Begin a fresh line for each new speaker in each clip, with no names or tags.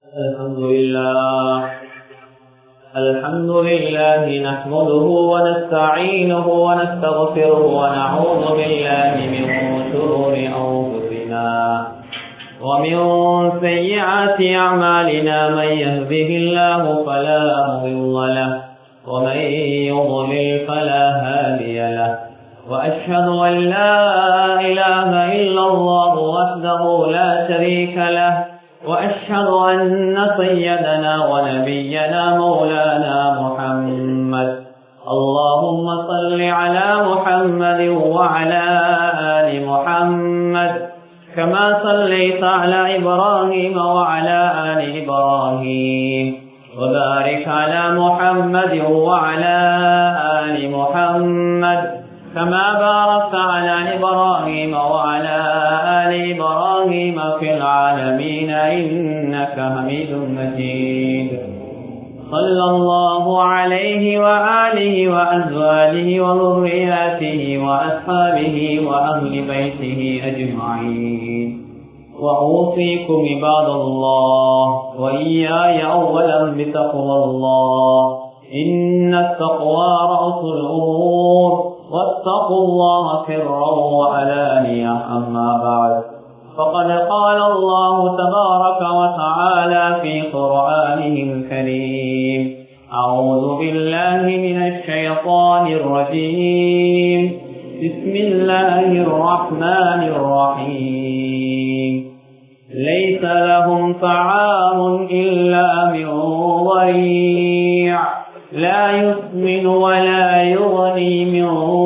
الحمد لله الحمد لله نحمده ونستعينه ونستغفره ونعوذ بالله من شرور أنفسنا ومن سيئات أعمالنا من يهده الله فلا مضل له ومن يضلل فلا هادي له وأشهد أن لا إله إلا الله وحده لا شريك له وأشهد أن سيدنا ونبينا مولانا محمد اللهم صل على محمد وعلى آل محمد كما صليت على إبراهيم وعلى آل إبراهيم وبارك على محمد وعلى آل محمد كما باركت على إبراهيم وعلى آل إبراهيم في العالمين إنك حميد مجيد صلى الله عليه وآله وأزواجه وذرياته وأصحابه وأهل بيته أجمعين وأوصيكم عباد الله وإياي أولا بتقوى الله إن التقوى رأس الأمور واتقوا الله سرا وعلانية أما بعد فقد قال الله تبارك وتعالى في قرآنه الكريم أعوذ بالله من الشيطان الرجيم بسم الله الرحمن الرحيم ليس لهم طعام إلا من ضريع لا يسمن ولا يغني من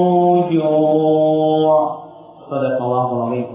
جوع صدق الله العظيم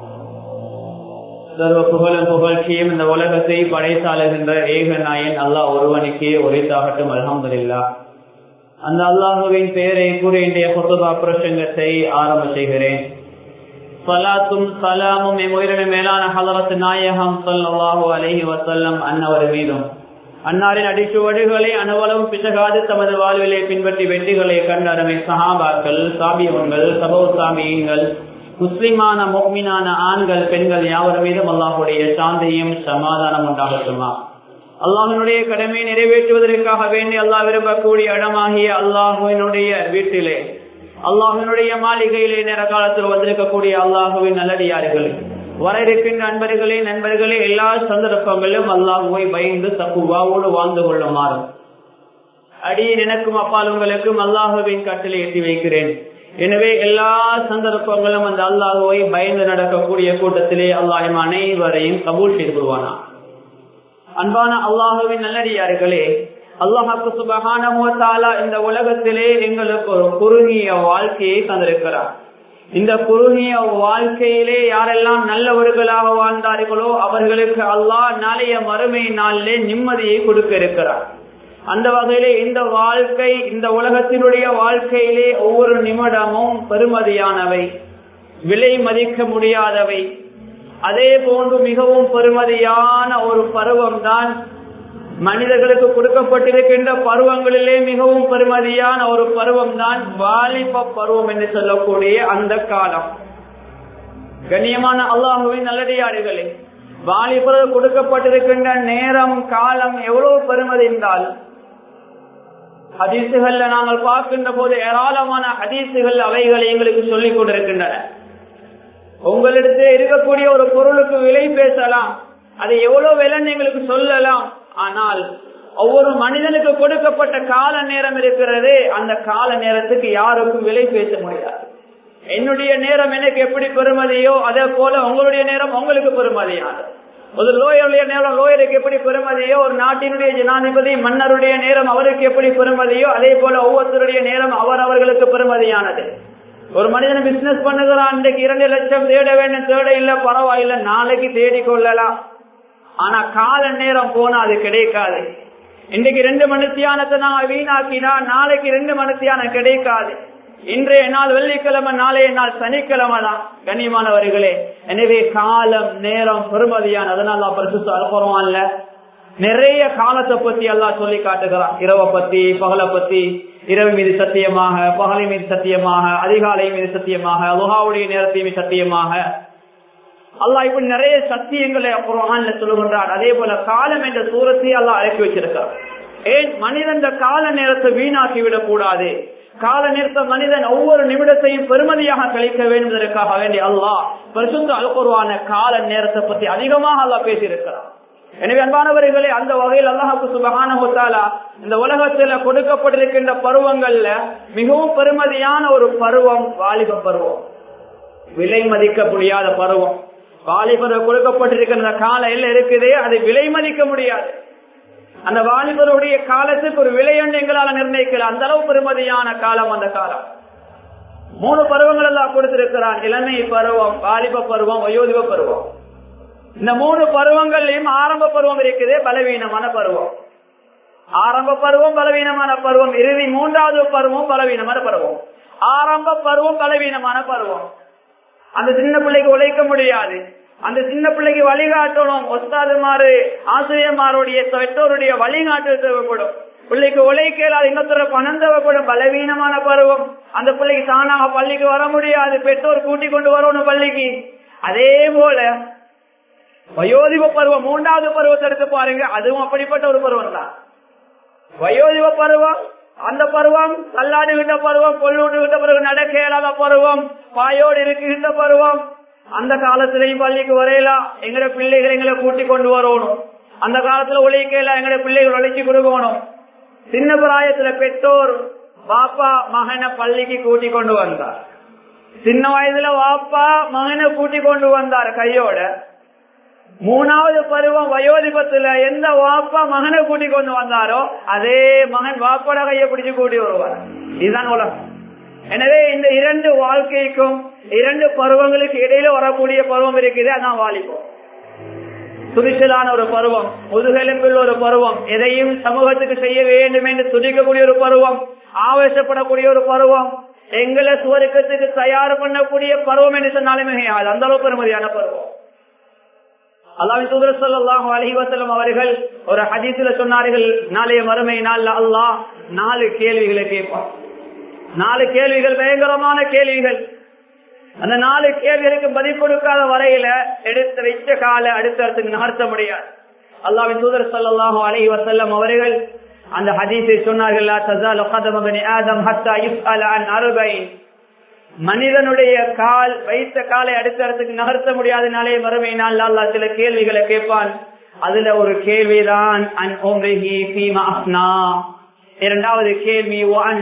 சர்வ புகழும் புகழ்ச்சியும் இந்த உலகத்தை படைத்தாளுகின்ற ஏக நாயன் அல்லாஹ் ஒருவனுக்கே உரைத்தாகட்டும் அலமதுல்லா அந்த அல்லாஹுவின் பெயரை கூறி இன்றைய கொத்துபா பிரசங்கத்தை ஆரம்ப செய்கிறேன் சலாத்தும் சலாமும் எம் மேலான ஹலரத் நாயகம் சல்லாஹூ அலஹி வசல்லம் அன்னவர் மீதும் அன்னாரின் அடிச்சுவடுகளை அனுவலம் பிசகாது தமது வாழ்விலை பின்பற்றி வெற்றிகளை கண்டறமை சஹாபாக்கள் சாபியவங்கள் சபோ சாமியங்கள் முஸ்லிமான மோமினான ஆண்கள் பெண்கள் யாவர் மீதும் அல்லாஹுடைய சாந்தியும் சமாதானம் உண்டாகட்டுமா அல்லாஹினுடைய கடமையை நிறைவேற்றுவதற்காக வேண்டி அல்லாஹ் விரும்பக்கூடிய இடமாகிய அல்லாஹுவினுடைய வீட்டிலே அல்லாஹினுடைய மாளிகையிலே நேர காலத்தில் வந்திருக்கக்கூடிய அல்லாஹுவின் நல்லடியார்கள் வர இருக்கின்ற நண்பர்களே நண்பர்களே எல்லா சந்தர்ப்பங்களிலும் அல்லாஹுவை பயந்து தப்புவாவோடு வாழ்ந்து கொள்ளுமாறும் அடியே எனக்கும் அப்பால் உங்களுக்கும் அல்லாஹுவின் கட்டளை எட்டி வைக்கிறேன் எனவே எல்லா சந்தர்ப்பங்களும் அந்த அல்லாஹுவை பயந்து நடக்கக்கூடிய கூட்டத்திலே அல்லாஹிம் அனைவரையும் கபூல் செய்து கொள்வானா அன்பான அல்லாஹுவின் நல்லடியார்களே அல்லாஹாக்கு சுபகான இந்த உலகத்திலே எங்களுக்கு ஒரு குறுகிய வாழ்க்கையை தந்திருக்கிறார் இந்த குறுகிய வாழ்க்கையிலே யாரெல்லாம் நல்லவர்களாக வாழ்ந்தார்களோ அவர்களுக்கு அல்லாஹ் நாளைய மறுமை நாளிலே நிம்மதியை கொடுக்க இருக்கிறார் அந்த வகையிலே இந்த வாழ்க்கை இந்த உலகத்தினுடைய வாழ்க்கையிலே ஒவ்வொரு நிமிடமும் பெருமதியானவை விலை மதிக்க முடியாதவை அதே போன்று மிகவும் பெருமதியான ஒரு பருவம் தான் மனிதர்களுக்கு கொடுக்கப்பட்டிருக்கின்ற பருவங்களிலே மிகவும் பெருமதியான ஒரு பருவம் தான் வாலிப பருவம் என்று சொல்லக்கூடிய அந்த காலம் கண்ணியமான அல்லாஹுவின் நல்லடியாடுகளே வாலிபர்கள் கொடுக்கப்பட்டிருக்கின்ற நேரம் காலம் எவ்வளவு பெருமதி என்றால் ஹதீசுகள்ல நாங்கள் பார்க்கின்ற போது ஏராளமான ஹதீசுகள் அவைகளை எங்களுக்கு சொல்லிக் கொண்டிருக்கின்றன உங்களிடத்தே இருக்கக்கூடிய ஒரு பொருளுக்கு விலை பேசலாம் அதை எவ்வளவு விலைன்னு எங்களுக்கு சொல்லலாம் ஆனால் ஒவ்வொரு மனிதனுக்கு கொடுக்கப்பட்ட கால நேரம் இருக்கிறது அந்த கால நேரத்துக்கு யாருக்கும் விலை பேச முடியாது என்னுடைய நேரம் எனக்கு எப்படி பெருமதியோ அதே போல உங்களுடைய நேரம் உங்களுக்கு பெருமதியானது ஒரு லோயருடைய நேரம் லோயருக்கு எப்படி பெருமதியோ ஒரு நாட்டினுடைய ஜனாதிபதி மன்னருடைய நேரம் அவருக்கு எப்படி பெருமதியோ அதே போல ஒவ்வொருத்தருடைய நேரம் அவர் அவர்களுக்கு பெருமதியானது ஒரு மனிதன் பிசினஸ் பண்ணுகிறான் இன்றைக்கு இரண்டு லட்சம் தேட வேண்டும் தேட இல்ல பரவாயில்ல நாளைக்கு தேடி கொள்ளலாம் ஆனா கால நேரம் போனா அது கிடைக்காது இன்றைக்கு ரெண்டு மணித்தியானத்தை நான் வீணாக்கினா நாளைக்கு ரெண்டு மணித்தியானம் கிடைக்காது இன்றைய நாள் வெள்ளிக்கிழமை நாளைய நாள் சனிக்கிழமை தான் கண்ணியமானவர்களே எனவே காலம் நேரம் பெருமதியான அதனால பரிசுத்தான்ல நிறைய காலத்தை பத்தி எல்லாம் சொல்லி காட்டுகிறான் இரவை பத்தி பகலை பத்தி இரவு மீது சத்தியமாக பகலை மீது சத்தியமாக அதிகாலை மீது சத்தியமாக லுகாவுடைய நேரத்தை மீது சத்தியமாக அல்லாஹ் இப்படி நிறைய சத்தியங்களை குரான்ல சொல்லுகின்றான் அதே போல காலம் என்ற சூரத்தை அல்லாஹ் அழைக்கி வச்சிருக்கான் ஏன் மனிதன் கால நேரத்தை வீணாக்கி விடக் கூடாது கால நேரத்தை மனிதன் ஒவ்வொரு நிமிடத்தையும் பெருமதியாக கழிக்க வேண்டும் என்பதற்காக வேண்டிய அல்லாஹ் பரிசுத்த அல்குருவான கால நேரத்தை பத்தி அதிகமாக அல்லாஹ் பேசியிருக்கிறான் எனவே அன்பானவர்களே அந்த வகையில் அல்லாஹுக்கு சுபகான இந்த உலகத்துல கொடுக்கப்பட்டிருக்கின்ற பருவங்கள்ல மிகவும் பெருமதியான ஒரு பருவம் வாலிப பருவம் விலை மதிக்க முடியாத பருவம் வாலிபர் கொடுக்கப்பட்டிருக்கிற கால எல்லாம் இருக்குதே அதை விலை மதிக்க முடியாது அந்த வாலிபருடைய காலத்துக்கு ஒரு விலையொன்று எங்களால நிர்ணயிக்கல அந்த அளவு பெருமதியான காலம் அந்த காலம் மூணு பருவங்கள் எல்லாம் கொடுத்திருக்கிறான் இளமை பருவம் வாலிப பருவம் வயோதிப பருவம் இந்த மூணு பருவங்கள்லயும் ஆரம்ப பருவம் இருக்குது பலவீனமான பருவம் ஆரம்ப பருவம் பலவீனமான பருவம் இறுதி மூன்றாவது பருவம் பலவீனமான பருவம் ஆரம்ப பருவம் பலவீனமான பருவம் அந்த சின்ன பிள்ளைக்கு உழைக்க முடியாது அந்த சின்ன பிள்ளைக்கு வழிகாட்டணும் ஒஸ்தாதுமாறு ஆசிரியமாருடைய பெற்றோருடைய வழிகாட்டல் தேவைப்படும் பிள்ளைக்கு உழைக்கல இன்னொருத்தர பணம் தேவைப்படும் பலவீனமான பருவம் அந்த பிள்ளைக்கு தானாக பள்ளிக்கு வர முடியாது பெற்றோர் கூட்டி கொண்டு வரணும் பள்ளிக்கு அதே போல வயோதிப பருவம் மூன்றாவது பருவத்தை எடுத்து பாருங்க அதுவும் அப்படிப்பட்ட ஒரு பருவம் தான் வயோதிப பருவம் அந்த பருவம் தள்ளாடுகின்ற பருவம் கொள்ளூட்டுகின்ற பருவம் நடக்க இயலாத பருவம் பாயோடு இருக்குகின்ற பருவம் அந்த காலத்திலையும் பள்ளிக்கு வரையலாம் எங்கட பிள்ளைகள் எங்களை கூட்டி கொண்டு வரணும் அந்த காலத்துல உழைக்கலாம் எங்கட பிள்ளைகள் உழைச்சி கொடுக்கணும் சின்ன பிராயத்துல பெற்றோர் பாப்பா மகனை பள்ளிக்கு கூட்டி கொண்டு வந்தார் சின்ன வயதுல வாப்பா மகனை கூட்டி கொண்டு வந்தார் கையோட மூணாவது பருவம் வயோதிபத்துல எந்த வாப்பா மகனை கூட்டி கொண்டு வந்தாரோ அதே மகன் வாப்பட கையை பிடிச்சு கூட்டி வருவார் இதுதான் உலகம் எனவே இந்த இரண்டு வாழ்க்கைக்கும் இரண்டு பருவங்களுக்கு இடையில வரக்கூடிய பருவம் இருக்குது அதான் வாலிபம் துணிச்சலான ஒரு பருவம் முதுகெலும்பில் ஒரு பருவம் எதையும் சமூகத்துக்கு செய்ய வேண்டும் என்று துடிக்கக்கூடிய ஒரு பருவம் ஆவேசப்படக்கூடிய ஒரு பருவம் எங்களை சுவருக்கத்துக்கு தயார் பண்ணக்கூடிய பருவம் என்று சொன்னாலும் மிகையாது அந்த அளவு பெருமதியான பருவம் அல்லாவின் தூதர் சொல்லாஹு அலஹி வசலம் அவர்கள் ஒரு ஹதீஸ்ல சொன்னார்கள் நாளைய மறுமை நாள்ல அல்லாஹ் நாலு கேள்விகளை கேட்பான் நாலு கேள்விகள் பயங்கரமான கேள்விகள் அந்த நாலு கேள்விகளுக்கு பதில் கொடுக்காத வரையில எடுத்து வைச்ச கால அடுத்த இடத்துக்கு நகர்த்த முடியாது அல்லாவின் தூதர் சல்லாஹு அலஹி வசல்லம் அவர்கள் அந்த ஹதீஸை சொன்னார்கள் மனிதனுடைய கால் வைத்த காலை அடுத்த இடத்துக்கு நகர்த்த முடியாத நாளே மறுமை நாள் அல்லா சில கேள்விகளை கேட்பான் அதுல ஒரு கேள்விதான் இரண்டாவது கேள்வி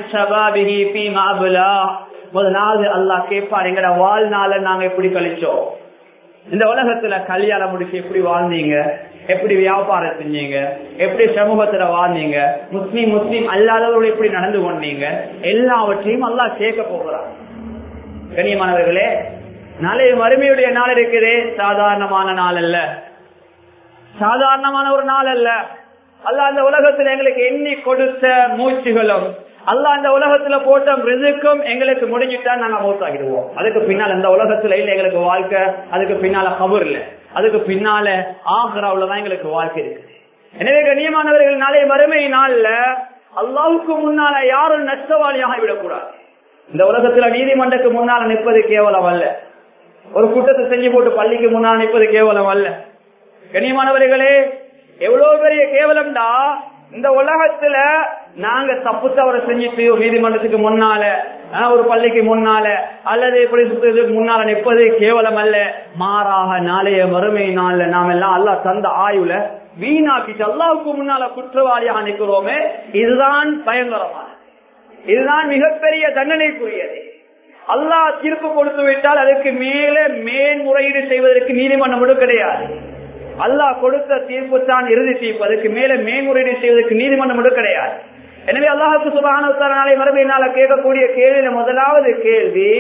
முதலாவது அல்லாஹ் கேட்பார் எங்கட வாழ்நாள நாங்க எப்படி கழிச்சோம் இந்த உலகத்துல கல்யாணம் முடிச்சு எப்படி வாழ்ந்தீங்க எப்படி வியாபாரம் செஞ்சீங்க எப்படி சமூகத்துல வாழ்ந்தீங்க முஸ்லீம் முஸ்லீம் அல்லாதவர்கள் எப்படி நடந்து கொண்டீங்க எல்லாவற்றையும் அல்லாஹ் கேட்க போகிறார் கண்ணியமானவர்களே நாளைய மறுமையுடைய நாள் இருக்குதே சாதாரணமான நாள் அல்ல சாதாரணமான ஒரு நாள் அல்ல அல்ல அந்த உலகத்துல எங்களுக்கு எண்ணி கொடுத்த மூச்சுகளும் அல்ல அந்த உலகத்துல போட்ட ரிசுக்கும் எங்களுக்கு முடிஞ்சுட்டா நாங்க மௌத்தாகிடுவோம் அதுக்கு பின்னால் அந்த உலகத்துல இல்ல எங்களுக்கு வாழ்க்கை அதுக்கு பின்னால கபர் இல்ல அதுக்கு பின்னால ஆக்ராவுலதான் எங்களுக்கு வாழ்க்கை இருக்கு எனவே கண்ணியமானவர்கள் நாளைய மறுமை நாள்ல அல்லாவுக்கு முன்னால யாரும் நஷ்டவாளியாக விடக்கூடாது இந்த உலகத்துல நீதிமன்றத்துக்கு முன்னால நிற்பது கேவலம் அல்ல ஒரு கூட்டத்தை செஞ்சு போட்டு பள்ளிக்கு முன்னால் நிற்பது கேவலம் அல்ல கண்ணியமானவர்களே எவ்வளவு பெரிய கேவலம்டா இந்த உலகத்துல நாங்க தப்பு தவறு செஞ்சுட்டு நீதிமன்றத்துக்கு முன்னால ஒரு பள்ளிக்கு முன்னால அல்லது எப்படி சுத்துறதுக்கு முன்னால நிற்பது கேவலம் அல்ல மாறாக நாளைய மறுமை நாள்ல நாம எல்லாம் அல்லா தந்த ஆயுல வீணாக்கிட்டு அல்லாவுக்கு முன்னால குற்றவாளியாக நிற்கிறோமே இதுதான் பயங்கரமான இதுதான் மிகப்பெரிய தண்டனைக்குரியது அல்லாஹ் தீர்ப்பு கொடுத்து விட்டால் அதுக்கு மேலே மேன்முறையீடு செய்வதற்கு நீதிமன்றம் கூட கிடையாது அல்லாஹ் கொடுத்த தீர்ப்பு தான் இறுதி தீர்ப்பு அதுக்கு மேல மேன்முறையீடு செய்வதற்கு நீதிமன்றம் கூட கிடையாது எனவே அல்லாஹுக்கு சுபான நாளை மறுபடியினால கேட்கக்கூடிய கேள்வியில முதலாவது கேள்வி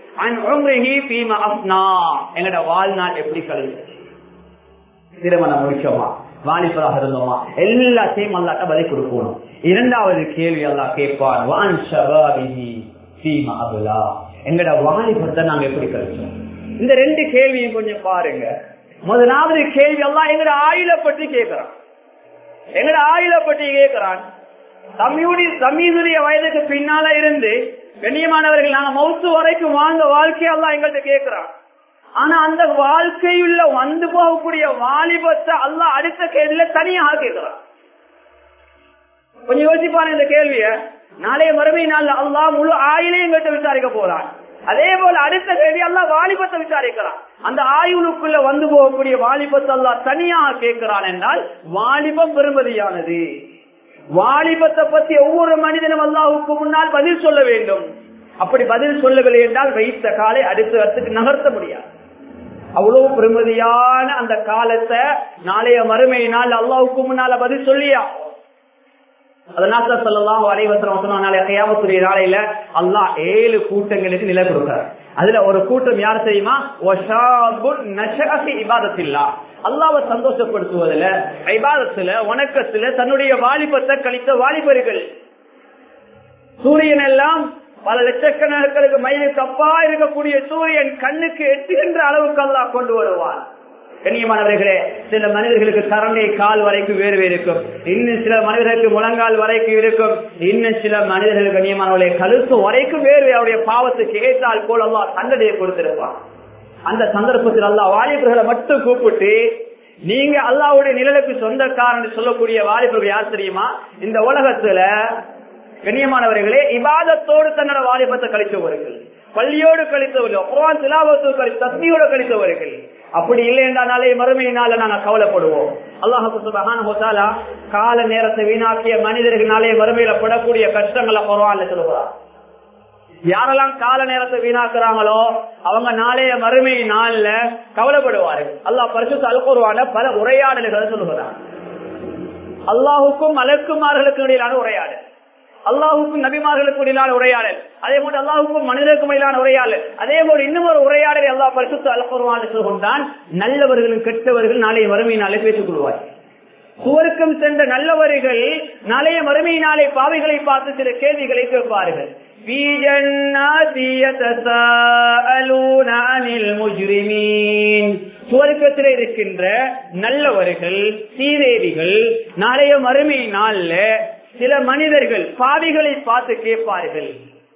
எங்கட வாழ்நாள் எப்படி கழிஞ்சது திருமணம் முடிச்சோமா வாலிபராக இருந்தோமா எல்லாத்தையும் அல்லாட்ட பதில் கொடுக்கணும் இரண்டாவது கேள்வி அல்லா கேட்பான் வான் ஷபாபிஹி ஃபீமா அபுலா எங்கட வாலிபத்தை நாங்க எப்படி கழிச்சோம் இந்த ரெண்டு கேள்வியும் கொஞ்சம் பாருங்க முதலாவது கேள்வி எல்லாம் எங்கட ஆயுள பற்றி கேட்கிறான் எங்கட ஆயுள பற்றி கேட்கிறான் தம்மியுடைய தம்மீதுடைய வயதுக்கு பின்னால இருந்து கண்ணியமானவர்கள் நாங்க மௌத்து வரைக்கும் வாழ்ந்த வாழ்க்கையெல்லாம் எங்கள்கிட்ட கேட்கிறான் ஆனா அந்த வாழ்க்கையுள்ள வந்து போகக்கூடிய வாலிபத்தை அல்ல அடுத்த கேள்வியில தனியாக கேட்கிறான் கொஞ்சம் யோசிப்பான இந்த கேள்விய நாளைய மறுமை நாள் அல்லா முழு ஆயிலையும் கேட்டு விசாரிக்க போறான் அதே போல அடுத்த கேள்வி அல்லா வாலிபத்தை விசாரிக்கிறான் அந்த ஆயுளுக்குள்ள வந்து போகக்கூடிய வாலிபத்தை அல்லா தனியாக கேட்கிறான் என்றால் வாலிபம் பெருமதியானது வாலிபத்தை பத்தி ஒவ்வொரு மனிதனும் அல்லாவுக்கு முன்னால் பதில் சொல்ல வேண்டும் அப்படி பதில் சொல்லவில்லை என்றால் வைத்த காலை அடுத்த இடத்துக்கு நகர்த்த முடியாது அவ்வளவு பெருமதியான அந்த காலத்தை நாளைய மறுமை நாள் அல்லாவுக்கு முன்னால பதில் சொல்லியா அதனால சொல்லலாம் வரைவசனம் கையாமத்துடைய நாளையில அல்லா ஏழு கூட்டங்களுக்கு நிலை கொடுக்கிறார் அதுல ஒரு கூட்டம் யார் தெரியுமா இபாதத்தில்லா அல்லாவை சந்தோஷப்படுத்துவதில் ஐபாதத்துல வணக்கத்துல தன்னுடைய வாலிபத்தை கழித்த வாலிபர்கள் சூரியன் எல்லாம் பல லட்சக்கணக்களுக்கு மைலுக்கு அப்பா இருக்கக்கூடிய சூரியன் கண்ணுக்கு எட்டுகின்ற அளவுக்கு அல்லா கொண்டு வருவான் கண்ணியமானவர்களே சில மனிதர்களுக்கு கரண்டை கால் வரைக்கும் வேறு இருக்கும் இன்னும் சில மனிதர்களுக்கு முழங்கால் வரைக்கும் இருக்கும் இன்னும் சில மனிதர்கள் கண்ணியமானவர்களே கழுத்து வரைக்கும் வேறு அவருடைய பாவத்துக்கு ஏற்றால் போல் அல்லா தண்டனையை கொடுத்திருப்பான் அந்த சந்தர்ப்பத்தில் அல்லா வாலிபர்களை மட்டும் கூப்பிட்டு நீங்க அல்லாவுடைய நிழலுக்கு சொந்தக்காரன் சொல்லக்கூடிய வாலிபர்கள் யார் தெரியுமா இந்த உலகத்துல கண்ணியமானவர்களே இபாதத்தோடு தன்னோட வாலிபத்தை கழித்தவர்கள் பள்ளியோடு கழித்தவர்கள் குரான் திலாவத்தோடு கழி தஸ்மியோடு கழித்தவர்கள் அப்படி இல்லை என்றாலே மறுமையினால நாங்க கவலைப்படுவோம் அல்லாஹால கால நேரத்தை வீணாக்கிய மனிதர்களாலே மறுமையில படக்கூடிய கஷ்டங்களை குரான்ல சொல்லுகிறார் யாரெல்லாம் கால நேரத்தை வீணாக்குறாங்களோ அவங்க நாளைய மறுமை நாள்ல கவலைப்படுவார்கள் அல்லாஹ் பரிசுத்த அல்குருவான பல உரையாடல்களை சொல்லுகிறார் அல்லாஹுக்கும் மலக்குமார்களுக்கும் இடையிலான உரையாடல் அல்லாஹுக்கும் நபிமார்களுக்கு இடையிலான உரையாடல் அதே போல அல்லாஹுக்கும் மனிதருக்கும் இடையிலான உரையாடல் அதே போல இன்னும் ஒரு உரையாடல் எல்லா பரிசுத்த அல்குருவான சொல்கின்றான் நல்லவர்களும் கெட்டவர்கள் நாளைய மறுமையினாலே பேசிக் கொள்வார்கள் சுவருக்கும் சென்ற நல்லவர்கள் நாளைய மறுமையினாலே பாவைகளை பார்த்து சில கேள்விகளை கேட்பார்கள் சுவர்க்கத்தில் இருக்கின்ற நல்லவர்கள் சீதேவிகள் நாளைய மறுமை நாள்ல சில மனிதர்கள் பாவிகளை பார்த்து கேட்பார்கள்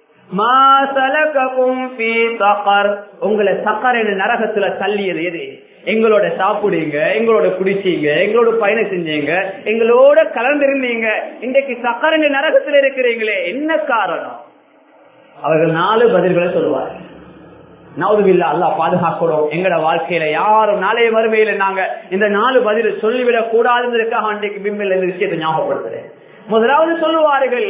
உங்களை சக்கர நரகத்துல தள்ளியது எது எங்களோட சாப்பிடுங்க எங்களோட குடிச்சீங்க எங்களோட பயணம் செஞ்சீங்க எங்களோட கலந்திருந்தீங்க இன்றைக்கு சக்கர நரகத்தில் இருக்கிறீங்களே என்ன காரணம் அவர்கள் நாலு பதில்களை சொல்லுவார்கள் நவதுவில்லா அல்லா பாதுகாக்கணும் எங்கட வாழ்க்கையில யாரும் நாளைய மறுமையில நாங்க இந்த நாலு பதில் சொல்லிவிடக் கூடாதுன்றதுக்காக அன்றைக்கு பிம்பில் இந்த விஷயத்தை ஞாபகப்படுத்துறேன் முதலாவது சொல்லுவார்கள்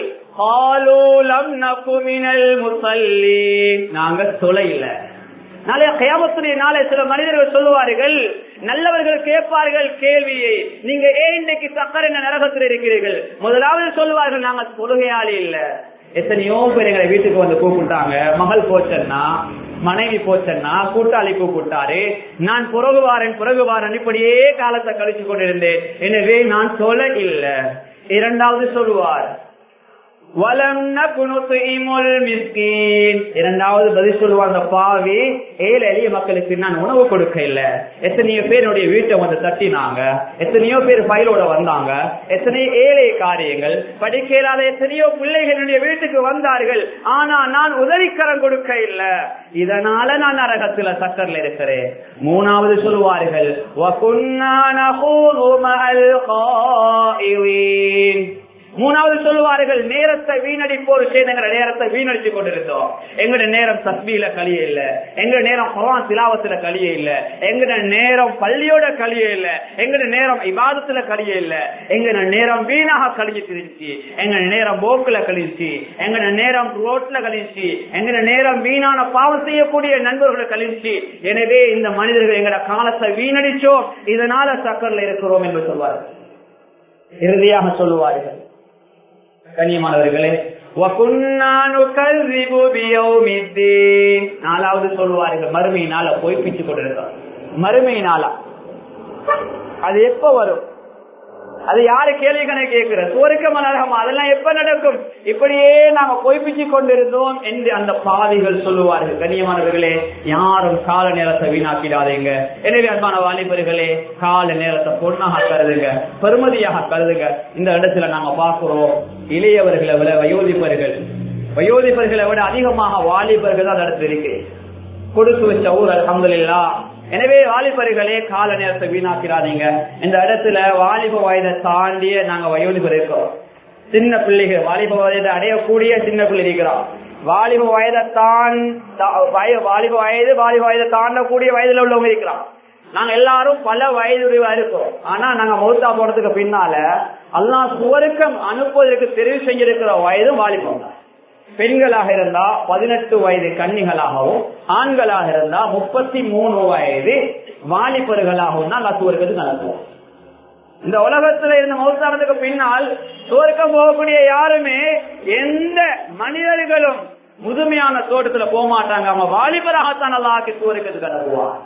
நாங்க தொலை இல்ல நாளைய கயாமத்துடைய நாளை சில மனிதர்கள் சொல்லுவார்கள் நல்லவர்கள் கேட்பார்கள் கேள்வியை நீங்க ஏன் இன்றைக்கு சக்கர நரகத்தில் இருக்கிறீர்கள் முதலாவது சொல்லுவார்கள் நாங்க தொழுகையாளி இல்ல எத்தனையோ பேர் எங்களை வீட்டுக்கு வந்து கூப்பிட்டாங்க மகள் போச்சன்னா மனைவி போச்சன்னா கூட்டாளி கூப்பிட்டாரு நான் புறகு வாரன் புறகு வாரன் இப்படியே காலத்தை கழிச்சு கொண்டிருந்தேன் எனவே நான் சொல்ல இல்ல இரண்டாவது சொல்லுவார் இரண்டாவது பதில் சொல்லுவார் அந்த பாவி ஏழை எளிய மக்களுக்கு நான் உணவு கொடுக்க இல்ல எத்தனையோ பேருடைய வீட்டை வந்து தட்டினாங்க எத்தனையோ பேர் பயிலோட வந்தாங்க எத்தனையோ ஏழை காரியங்கள் படிக்க இல்லாத எத்தனையோ பிள்ளைகளுடைய வீட்டுக்கு வந்தார்கள் ஆனா நான் உதவிக்கரம் கொடுக்க இல்ல இதனால நான் நரகத்துல சக்கர்ல இருக்கிறேன் மூணாவது சொல்லுவார்கள் மூணாவது சொல்லுவார்கள் நேரத்தை வீணடிப்போர் செய்தங்கிற நேரத்தை வீணடிச்சு கொண்டிருந்தோம் எங்கட நேரம் தஸ்மியில கழிய இல்ல எங்க நேரம் குரான் திலாவத்துல கழிய இல்ல எங்கட நேரம் பள்ளியோட கழிய இல்ல எங்கட நேரம் இபாதத்துல கழிய இல்ல எங்கட நேரம் வீணாக கழிஞ்சு திரிச்சு எங்க நேரம் போக்குல கழிச்சு எங்கட நேரம் ரோட்ல கழிச்சு எங்கட நேரம் வீணான பாவம் செய்யக்கூடிய நண்பர்களை கழிச்சு எனவே இந்த மனிதர்கள் எங்கட காலத்தை வீணடிச்சோம் இதனால சக்கர்ல இருக்கிறோம் என்று சொல்வார்கள் இறுதியாக சொல்லுவார்கள் கண்ணியமானவர்களே நாலாவது சொல்லுவார்கள் மறுமை நாள பொய்ப்பிச்சு கொண்டிருக்கிறோம் மறுமை நாளா அது எப்ப வரும் அது யாரு கேள்வி கணக்கு கேட்கிற சுவருக்க மலரகம் அதெல்லாம் எப்ப நடக்கும் இப்படியே நாங்க பொய்ப்பிச்சு கொண்டிருந்தோம் என்று அந்த பாவிகள் சொல்லுவார்கள் கண்ணியமானவர்களே யாரும் கால நேரத்தை வீணாக்கிடாதீங்க எனவே அன்பான வாலிபர்களே கால நேரத்தை பொண்ணாக கருதுங்க பெருமதியாக கருதுங்க இந்த இடத்துல நாங்க பார்க்கிறோம் இளையவர்களை விட வயோதிப்பர்கள் வயோதிப்பர்களை விட அதிகமாக வாலிபர்கள் தான் நடத்து இருக்கு கொடுத்து வச்ச ஊர் அலமதுல்லா எனவே வாலிபர்களே கால நேரத்தை வீணாக்கிறாதீங்க இந்த இடத்துல வாலிப வயதை தாண்டிய நாங்க வயோதிபர் இருக்கோம் சின்ன பிள்ளைகள் வாலிப வயதை அடையக்கூடிய சின்ன பிள்ளை இருக்கிறோம் வாலிப வயதை தான் வாலிப வயது வாலிப வயதை தாண்டக்கூடிய வயதுல உள்ளவங்க இருக்கிறோம் நாங்க எல்லாரும் பல வயதுடையவா இருக்கோம் ஆனா நாங்க மௌத்தா போறதுக்கு பின்னால அல்லா சுவருக்கம் அனுப்புவதற்கு தெரிவு செஞ்சிருக்கிற வயது வாலிபம் தான் பெண்களாக இருந்தா பதினெட்டு வயது கன்னிகளாகவும் ஆண்களாக இருந்தா முப்பத்தி மூணு வயது வாலிபர்களாகவும் தான் நாங்க சுவருக்கத்துக்கு அனுப்புவோம் இந்த உலகத்துல இருந்த மௌத்தானதுக்கு பின்னால் சுவர்க்கம் போகக்கூடிய யாருமே எந்த மனிதர்களும் முதுமையான தோட்டத்துல போக மாட்டாங்க அவங்க வாலிபராகத்தான் நல்லா ஆக்கி சுவருக்கத்துக்கு அனுப்புவான்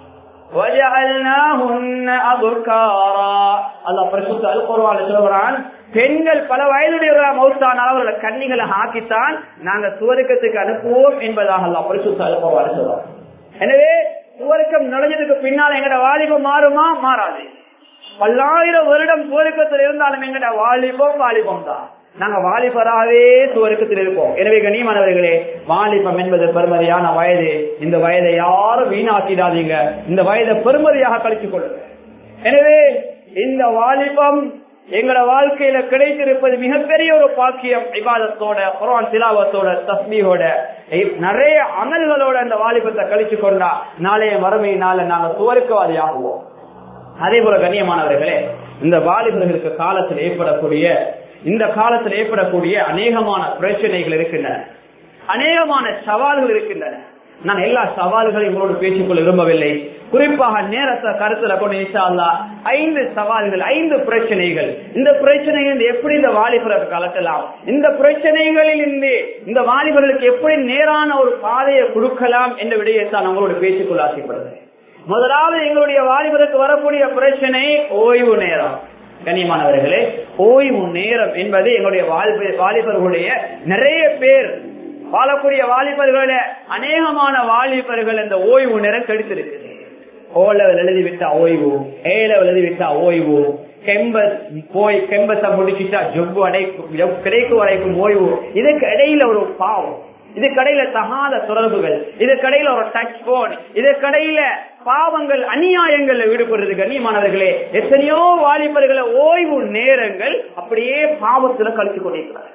பெண்கள் பல வயதுடைய மௌத்தானால் அவர்களை கண்ணிகளை ஆக்கித்தான் நாங்க சுவருக்கத்துக்கு அனுப்புவோம் என்பதாக அல்லா பரிசுத்த அழுப்பவாறு சொல்றார் எனவே சுவருக்கம் நுழைஞ்சதுக்கு பின்னால் எங்கட வாலிபம் மாறுமா மாறாது பல்லாயிரம் வருடம் சுவருக்கத்தில் இருந்தாலும் எங்கட வாலிபம் வாலிபம் தான் நாங்க வாலிபராகவே சுவருக்கத்தில் இருப்போம் எனவே கண்ணியமானவர்களே வாலிபம் என்பது பெருமதியான வயது இந்த வயதை யாரும் வீணாக்கிடாதீங்க இந்த வயதை பெருமதியாக கழித்துக் கொள்ளுங்க எனவே இந்த வாலிபம் எங்களோட வாழ்க்கையில கிடைத்திருப்பது மிகப்பெரிய ஒரு பாக்கியம் விவாதத்தோட குரான் திலாவத்தோட தஸ்மியோட நிறைய அமல்களோட அந்த வாலிபத்தை கழிச்சு கொண்டா நாளைய மறுமையினால நாங்க சுவருக்கவாதி ஆகுவோம் அதே போல கண்ணியமானவர்களே இந்த வாலிபர்களுக்கு காலத்தில் ஏற்படக்கூடிய இந்த காலத்தில் ஏற்படக்கூடிய அநேகமான பிரச்சனைகள் இருக்கின்றன அநேகமான சவால்கள் இருக்கின்றன நான் எல்லா சவால்களையும் உங்களோடு பேசிக்கொள்ள விரும்பவில்லை குறிப்பாக நேரத்தை கருத்துல கொண்டு இன்ஷா ஐந்து சவால்கள் ஐந்து பிரச்சனைகள் இந்த பிரச்சனைகள் எப்படி இந்த வாலிபருக்கு கலட்டலாம் இந்த பிரச்சனைகளில் இருந்து இந்த வாலிபர்களுக்கு எப்படி நேரான ஒரு பாதையை கொடுக்கலாம் என்ற விடயத்தான் உங்களோடு பேசிக்கொள்ள ஆசைப்படுகிறேன் முதலாவது எங்களுடைய வாலிபருக்கு வரக்கூடிய பிரச்சனை ஓய்வு நேரம் கண்ணியமானவர்களே ஓய்வு நேரம் என்பது எங்களுடைய வாலிபர்களுடைய நிறைய பேர் வாழக்கூடிய வாலிபர்கள அநேகமான வாலிபர்கள் இந்த ஓய்வு நேரம் கெடுத்திருக்கு ஓ லெவல் எழுதிவிட்டா ஓய்வு ஏ லெவல் எழுதிவிட்டா ஓய்வு கெம்பஸ் போய் கெம்பஸ முடிச்சுட்டா ஜொப்பு அடைக்கும் கிடைக்கும் வரைக்கும் ஓய்வு இதுக்கு இடையில ஒரு பாவம் இது கடையில தகாத தொடர்புகள் இது கடையில ஒரு டச் போன் இது கடையில பாவங்கள் அநியாயங்கள்ல ஈடுபடுறது கண்ணியமானவர்களே எத்தனையோ வாலிபர்களை ஓய்வு நேரங்கள் அப்படியே பாவத்துல கழிச்சு கொண்டிருக்கிறார்கள்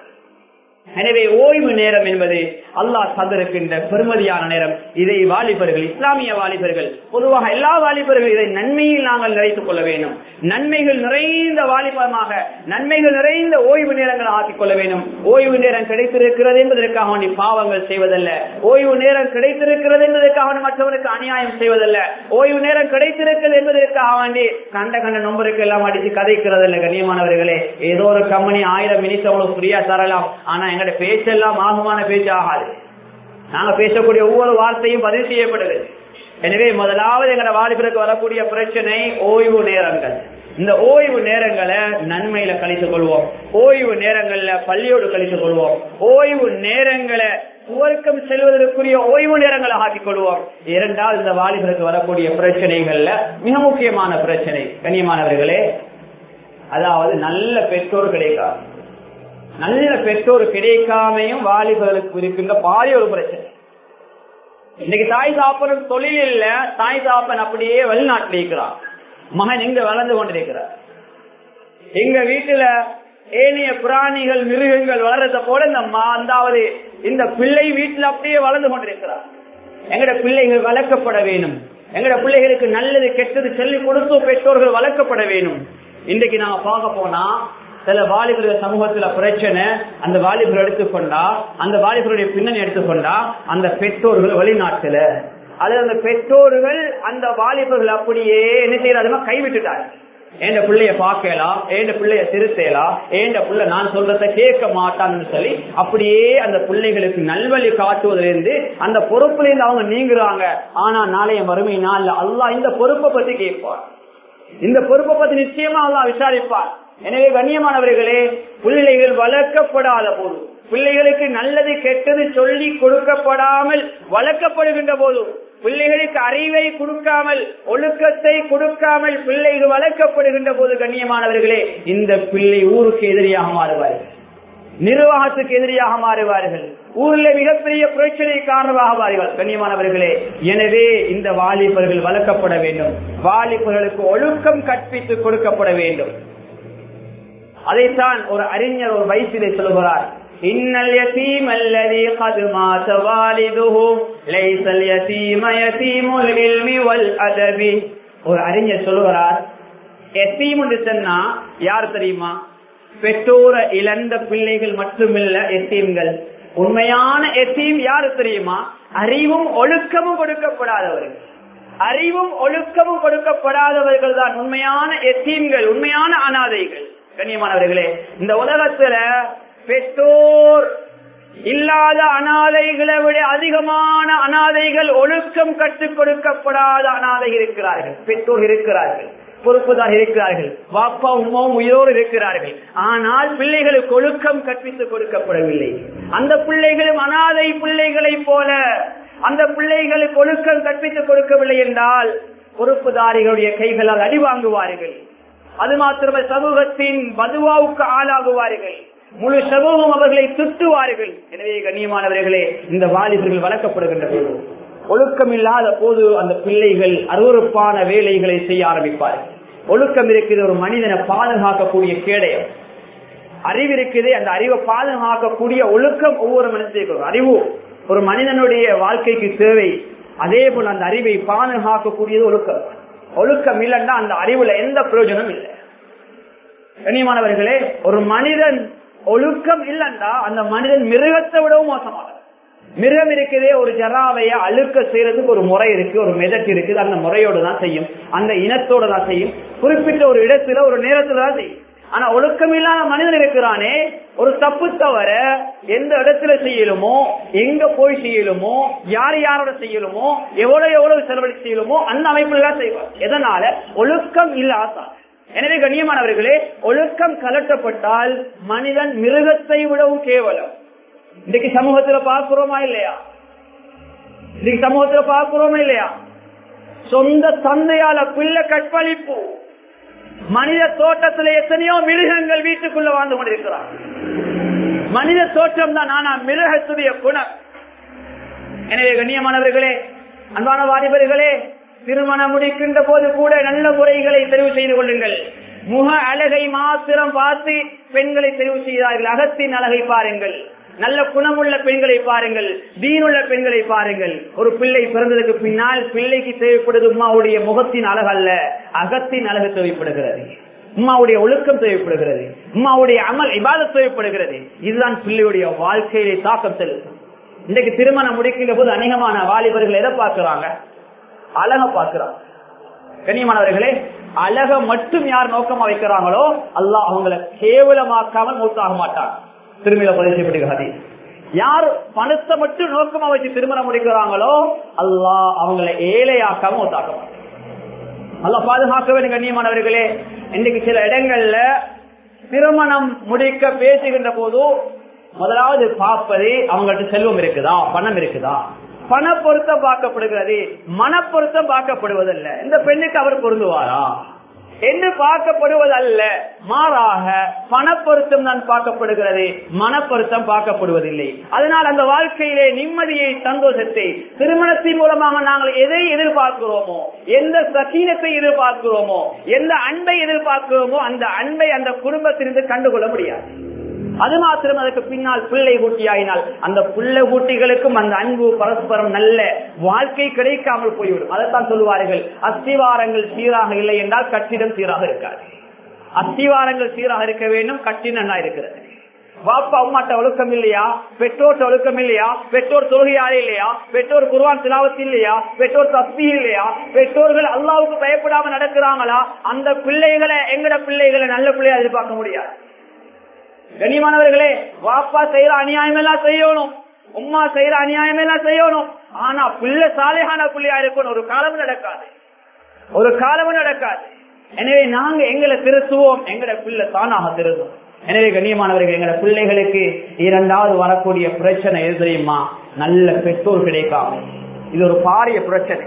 எனவே ஓய்வு நேரம் என்பது அல்லாஹ் தந்திருக்கின்ற பெருமதியான நேரம் இதை வாலிபர்கள் இஸ்லாமிய வாலிபர்கள் பொதுவாக எல்லா வாலிபர்கள் இதை நன்மையில் நாங்கள் நிறைத்துக் கொள்ள வேண்டும் நன்மைகள் நிறைந்த வாலிபமாக நன்மைகள் நிறைந்த ஓய்வு நேரங்களை ஆக்கிக் கொள்ள வேண்டும் ஓய்வு நேரம் கிடைத்திருக்கிறது என்பதற்காக வேண்டி பாவங்கள் செய்வதல்ல ஓய்வு நேரம் கிடைத்திருக்கிறது என்பதற்காக வேண்டி மற்றவருக்கு அநியாயம் செய்வதல்ல ஓய்வு நேரம் கிடைத்திருக்கிறது என்பதற்காக வேண்டி கண்ட கண்ட நம்பருக்கு எல்லாம் அடிச்சு கதைக்கிறதல்ல கண்ணியமானவர்களே ஏதோ ஒரு கம்பெனி ஆயிரம் மினிட்ஸ் அவ்வளவு ஃப்ரீயா தரலாம் ஆனா எங்கட பேச்செல்லாம் ஆகுமான பேச்சு ஆகாது நாங்க பேசக்கூடிய ஒவ்வொரு வார்த்தையும் பதிவு செய்யப்படுது எனவே முதலாவது எங்கட வாலிபருக்கு வரக்கூடிய பிரச்சனை ஓய்வு நேரங்கள் இந்த ஓய்வு நேரங்களை நன்மையில கழித்துக் கொள்வோம் ஓய்வு நேரங்கள்ல பள்ளியோடு கழித்துக் கொள்வோம் ஓய்வு நேரங்களை துவர்க்கம் செல்வதற்குரிய ஓய்வு நேரங்களை ஆக்கிக் கொள்வோம் இரண்டாவது இந்த வாலிபருக்கு வரக்கூடிய பிரச்சனைகள்ல மிக முக்கியமான பிரச்சனை கண்ணியமானவர்களே அதாவது நல்ல பெற்றோர் கிடைக்காது நல்ல பெற்றோர் கிடைக்காமையும் வாலிபர்களுக்கு இருக்கின்ற பாரிய ஒரு பிரச்சனை இன்னைக்கு தாய் சாப்பனும் தொழில் இல்ல தாய் சாப்பன் அப்படியே வெளிநாட்டில் இருக்கிறான் மகன் இங்க வளர்ந்து கொண்டிருக்கிறார் எங்க வீட்டுல ஏனைய பிராணிகள் மிருகங்கள் வளர்றத போல இந்த அந்தாவது இந்த பிள்ளை வீட்டுல அப்படியே வளர்ந்து கொண்டிருக்கிறார் எங்கட பிள்ளைகள் வளர்க்கப்பட வேணும் எங்கட பிள்ளைகளுக்கு நல்லது கெட்டது சொல்லிக் கொடுத்து பெற்றோர்கள் வளர்க்கப்பட வேணும் இன்றைக்கு நாம பார்க்க போனா சில வாலிபர்கள் சமூகத்துல பிரச்சனை அந்த வாலிபர் எடுத்துக்கொண்டா அந்த வாலிபருடைய பின்னணி எடுத்துக்கொண்டா அந்த பெற்றோர்கள் வெளிநாட்டுல அது அந்த பெற்றோர்கள் அந்த வாலிபர்கள் அப்படியே என்ன செய்யறாதுமா கைவிட்டுட்டாங்க ஏண்ட பிள்ளைய பார்க்கலாம் ஏண்ட பிள்ளைய திருத்தலாம் ஏண்ட பிள்ளை நான் சொல்றத கேட்க மாட்டான்னு சொல்லி அப்படியே அந்த பிள்ளைகளுக்கு நல்வழி காட்டுவதிலிருந்து அந்த பொறுப்புல இருந்து அவங்க நீங்குறாங்க ஆனா நாளைய மறுமை நாள்ல அல்லா இந்த பொறுப்பை பத்தி கேட்பார் இந்த பொறுப்பை பத்தி நிச்சயமா அல்லா விசாரிப்பார் எனவே கண்ணியமானவர்களே பிள்ளைகள் வளர்க்கப்படாத போது பிள்ளைகளுக்கு நல்லது கெட்டது சொல்லி கொடுக்கப்படாமல் வளர்க்கப்படுகின்ற போது பிள்ளைகளுக்கு அறிவை கொடுக்காமல் ஒழுக்கத்தை கொடுக்காமல் பிள்ளைகள் வளர்க்கப்படுகின்ற போது கண்ணியமானவர்களே இந்த பிள்ளை ஊருக்கு எதிரியாக மாறுவார்கள் நிர்வாகத்துக்கு எதிரியாக மாறுவார்கள் ஊர்ல மிகப்பெரிய பிரச்சனை காரணமாகுவார்கள் கண்ணியமானவர்களே எனவே இந்த வாலிபர்கள் வளர்க்கப்பட வேண்டும் வாலிபர்களுக்கு ஒழுக்கம் கற்பித்து கொடுக்கப்பட வேண்டும் அதைத்தான் ஒரு அறிஞர் ஒரு வயசிலே சொல்லுகிறார் இன்னல் யதீம் அல்லதி கது மாத வாலிதுஹு லைஸல் யதீம யதீமுல் இல்மி வல் அதபி ஒரு அறிஞர் சொல்லுகிறார் எத்தீம் என்று சொன்னா யார் தெரியுமா பெற்றோரை இழந்த பிள்ளைகள் மட்டுமில்ல எத்தீம்கள் உண்மையான எத்தீம் யாரு தெரியுமா அறிவும் ஒழுக்கமும் கொடுக்கப்படாதவர்கள் அறிவும் ஒழுக்கமும் கொடுக்கப்படாதவர்கள் தான் உண்மையான எத்தீம்கள் உண்மையான அனாதைகள் கண்ணியமானவர்களே இந்த உலகத்துல பெற்றோர் இல்லாத அனாதைகளை விட அதிகமான அனாதைகள் ஒழுக்கம் கற்றுக் கொடுக்கப்படாத அனாதை இருக்கிறார்கள் பெற்றோர் இருக்கிறார்கள் பொறுப்புதான் இருக்கிறார்கள் வாப்பா உமாவும் உயிரோடு இருக்கிறார்கள் ஆனால் பிள்ளைகளுக்கு ஒழுக்கம் கற்பித்துக் கொடுக்கப்படவில்லை அந்த பிள்ளைகளும் அனாதை பிள்ளைகளை போல அந்த பிள்ளைகளுக்கு ஒழுக்கம் கற்பித்துக் கொடுக்கவில்லை என்றால் பொறுப்புதாரிகளுடைய கைகளால் அடி வாங்குவார்கள் அது மாத்திரமே சமூகத்தின் பதுவாவுக்கு ஆளாகுவார்கள் முழு சமூகம் அவர்களை துட்டுவார்கள் எனவே கண்ணியமானவர்களே இந்த வாலிபர்கள் வளர்க்கப்படுகின்ற போது ஒழுக்கம் இல்லாத போது அந்த பிள்ளைகள் அருவறுப்பான வேலைகளை செய்ய ஆரம்பிப்பார்கள் ஒழுக்கம் இருக்குது ஒரு மனிதனை பாதுகாக்கக்கூடிய கேடயம் அறிவு இருக்குது அந்த அறிவை பாதுகாக்கக்கூடிய ஒழுக்கம் ஒவ்வொரு மனிதனுக்கும் அறிவு ஒரு மனிதனுடைய வாழ்க்கைக்கு தேவை அதே போல அந்த அறிவை பாதுகாக்கக்கூடியது ஒழுக்கம் ஒழுக்கம் இல்லைன்னா அந்த அறிவுல எந்த பிரயோஜனம் இல்லை கண்ணியமானவர்களே ஒரு மனிதன் ஒழுக்கம் இல்லைன்னா அந்த மனிதன் மிருகத்தை விடவும் மோசமானது மிருகம் இருக்குதே ஒரு ஜராவைய அழுக்க செய்யறதுக்கு ஒரு முறை இருக்கு ஒரு மெதட் இருக்குது அந்த முறையோடு தான் செய்யும் அந்த இனத்தோட தான் செய்யும் குறிப்பிட்ட ஒரு இடத்துல ஒரு நேரத்துல தான் செய்யும் ஆனா ஒழுக்கம் இல்லாத மனிதன் இருக்கிறானே ஒரு தப்பு தவிர எந்த இடத்துல செய்யலுமோ எங்க போய் செய்யலுமோ யார் யாரோட செய்யலுமோ எவ்வளவு எவ்வளவு செலவழிச்சு செய்யலுமோ அந்த அமைப்புல தான் செய்வார் எதனால ஒழுக்கம் இல்லாதான் எனவே கண்ணியமானவர்களே ஒழுக்கம் கலட்டப்பட்டால் மனிதன் மிருகத்தை விடவும் கேவலம் இன்னைக்கு சமூகத்துல பார்க்கிறோமா இல்லையா இன்னைக்கு சமூகத்துல பார்க்கிறோமா இல்லையா சொந்த தந்தையால பிள்ளை கற்பழிப்பு மனித தோட்டத்துல எத்தனையோ மிருகங்கள் வீட்டுக்குள்ள வாழ்ந்து கொண்டிருக்கிறார் மனித தோற்றம் தான் ஆனா மிருகத்துடைய குணம் எனவே கண்ணியமானவர்களே அன்பான வாலிபர்களே திருமணம் முடிக்கின்ற போது கூட நல்ல முறைகளை தெரிவு செய்து கொள்ளுங்கள் முக அழகை மாத்திரம் பார்த்து பெண்களை தெரிவு செய்தார்கள் அகத்தின் அழகை பாருங்கள் நல்ல குணமுள்ள பெண்களை பாருங்கள் தீனுள்ள பெண்களை பாருங்கள் ஒரு பிள்ளை பிறந்ததுக்கு பின்னால் பிள்ளைக்கு தேவைப்படுது உமாவுடைய முகத்தின் அழகல்ல அகத்தின் அழகு தேவைப்படுகிறது உமாவுடைய ஒழுக்கம் தேவைப்படுகிறது உமாவுடைய அமல் இபாத தேவைப்படுகிறது இதுதான் பிள்ளையுடைய வாழ்க்கையிலே தாக்கம் செலுத்தும் இன்றைக்கு திருமணம் முடிக்கின்ற போது அநேகமான வாலிபர்கள் எதை பார்க்கிறாங்க அழக பார்க்கிறாங்க கண்ணியமானவர்களே அழக மட்டும் யார் நோக்கமா வைக்கிறாங்களோ அல்லாஹ் அவங்களை கேவலமாக்காமல் மூத்தாக மாட்டாங்க திருமண பதிவு செய்யப்படுகிறது யார் பணத்தை மட்டும் நோக்கமா வச்சு திருமணம் முடிக்கிறாங்களோ அல்லாஹ் அவங்களை ஏழையாக்காம மூத்தாக்க மாட்டாங்க அல்லாஹ் பாதுகாக்க வேண்டும் கண்ணியமானவர்களே இன்னைக்கு சில இடங்கள்ல திருமணம் முடிக்க பேசுகின்ற போது முதலாவது பார்ப்பது அவங்கள்ட்ட செல்வம் இருக்குதா பணம் இருக்குதா பண பொருத்தம் பார்க்கப்படுகிறது மன பொருத்தம் பார்க்கப்படுவதல்ல இந்த பெண்ணுக்கு அவர் பொருந்துவாரா என்று பார்க்கப்படுவதல்ல மாறாக பணப்பொருத்தம் தான் பார்க்கப்படுகிறது மனப்பொருத்தம் பார்க்கப்படுவதில்லை அதனால் அந்த வாழ்க்கையிலே நிம்மதியை சந்தோஷத்தை திருமணத்தின் மூலமாக நாங்கள் எதை எதிர்பார்க்கிறோமோ எந்த சகீனத்தை எதிர்பார்க்கிறோமோ எந்த அன்பை எதிர்பார்க்கிறோமோ அந்த அன்பை அந்த குடும்பத்திலிருந்து கண்டுகொள்ள முடியாது அது மாத்திரம் அதற்கு பின்னால் பிள்ளை ஊட்டியாயினால் அந்த பிள்ளை ஊட்டிகளுக்கும் அந்த அன்பு பரஸ்பரம் நல்ல வாழ்க்கை கிடைக்காமல் போய்விடும் அதைத்தான் சொல்லுவார்கள் அஸ்திவாரங்கள் சீராக இல்லை என்றால் கட்டிடம் சீராக இருக்காது அஸ்திவாரங்கள் சீராக இருக்க வேண்டும் கட்டிடம் இருக்கிறது வாப்பா அம்மாட்ட ஒழுக்கம் இல்லையா பெற்றோர்ட்ட ஒழுக்கம் இல்லையா பெற்றோர் தொழுகையாளே இல்லையா பெற்றோர் குருவான் திலாவத்து இல்லையா பெற்றோர் தஸ்மி இல்லையா பெற்றோர்கள் அல்லாவுக்கு பயப்படாம நடக்கிறாங்களா அந்த பிள்ளைகளை எங்கட பிள்ளைகளை நல்ல பிள்ளையா எதிர்பார்க்க முடியாது கண்ணியமானவர்களே வாப்பா செய்யற அநியாயம் எல்லாம் செய்யணும் உமா செய்யற அநியாயம் எல்லாம் செய்யணும் ஆனா பிள்ளை சாலையான பிள்ளையா இருக்கணும் ஒரு காலமும் நடக்காது ஒரு காலமும் நடக்காது எனவே நாங்க எங்களை திருத்துவோம் எங்கட பிள்ளை தானாக திருத்துவோம் எனவே கண்ணியமானவர்கள் எங்கட பிள்ளைகளுக்கு இரண்டாவது வரக்கூடிய பிரச்சனை எது தெரியுமா நல்ல பெற்றோர் கிடைக்காம இது ஒரு பாரிய பிரச்சனை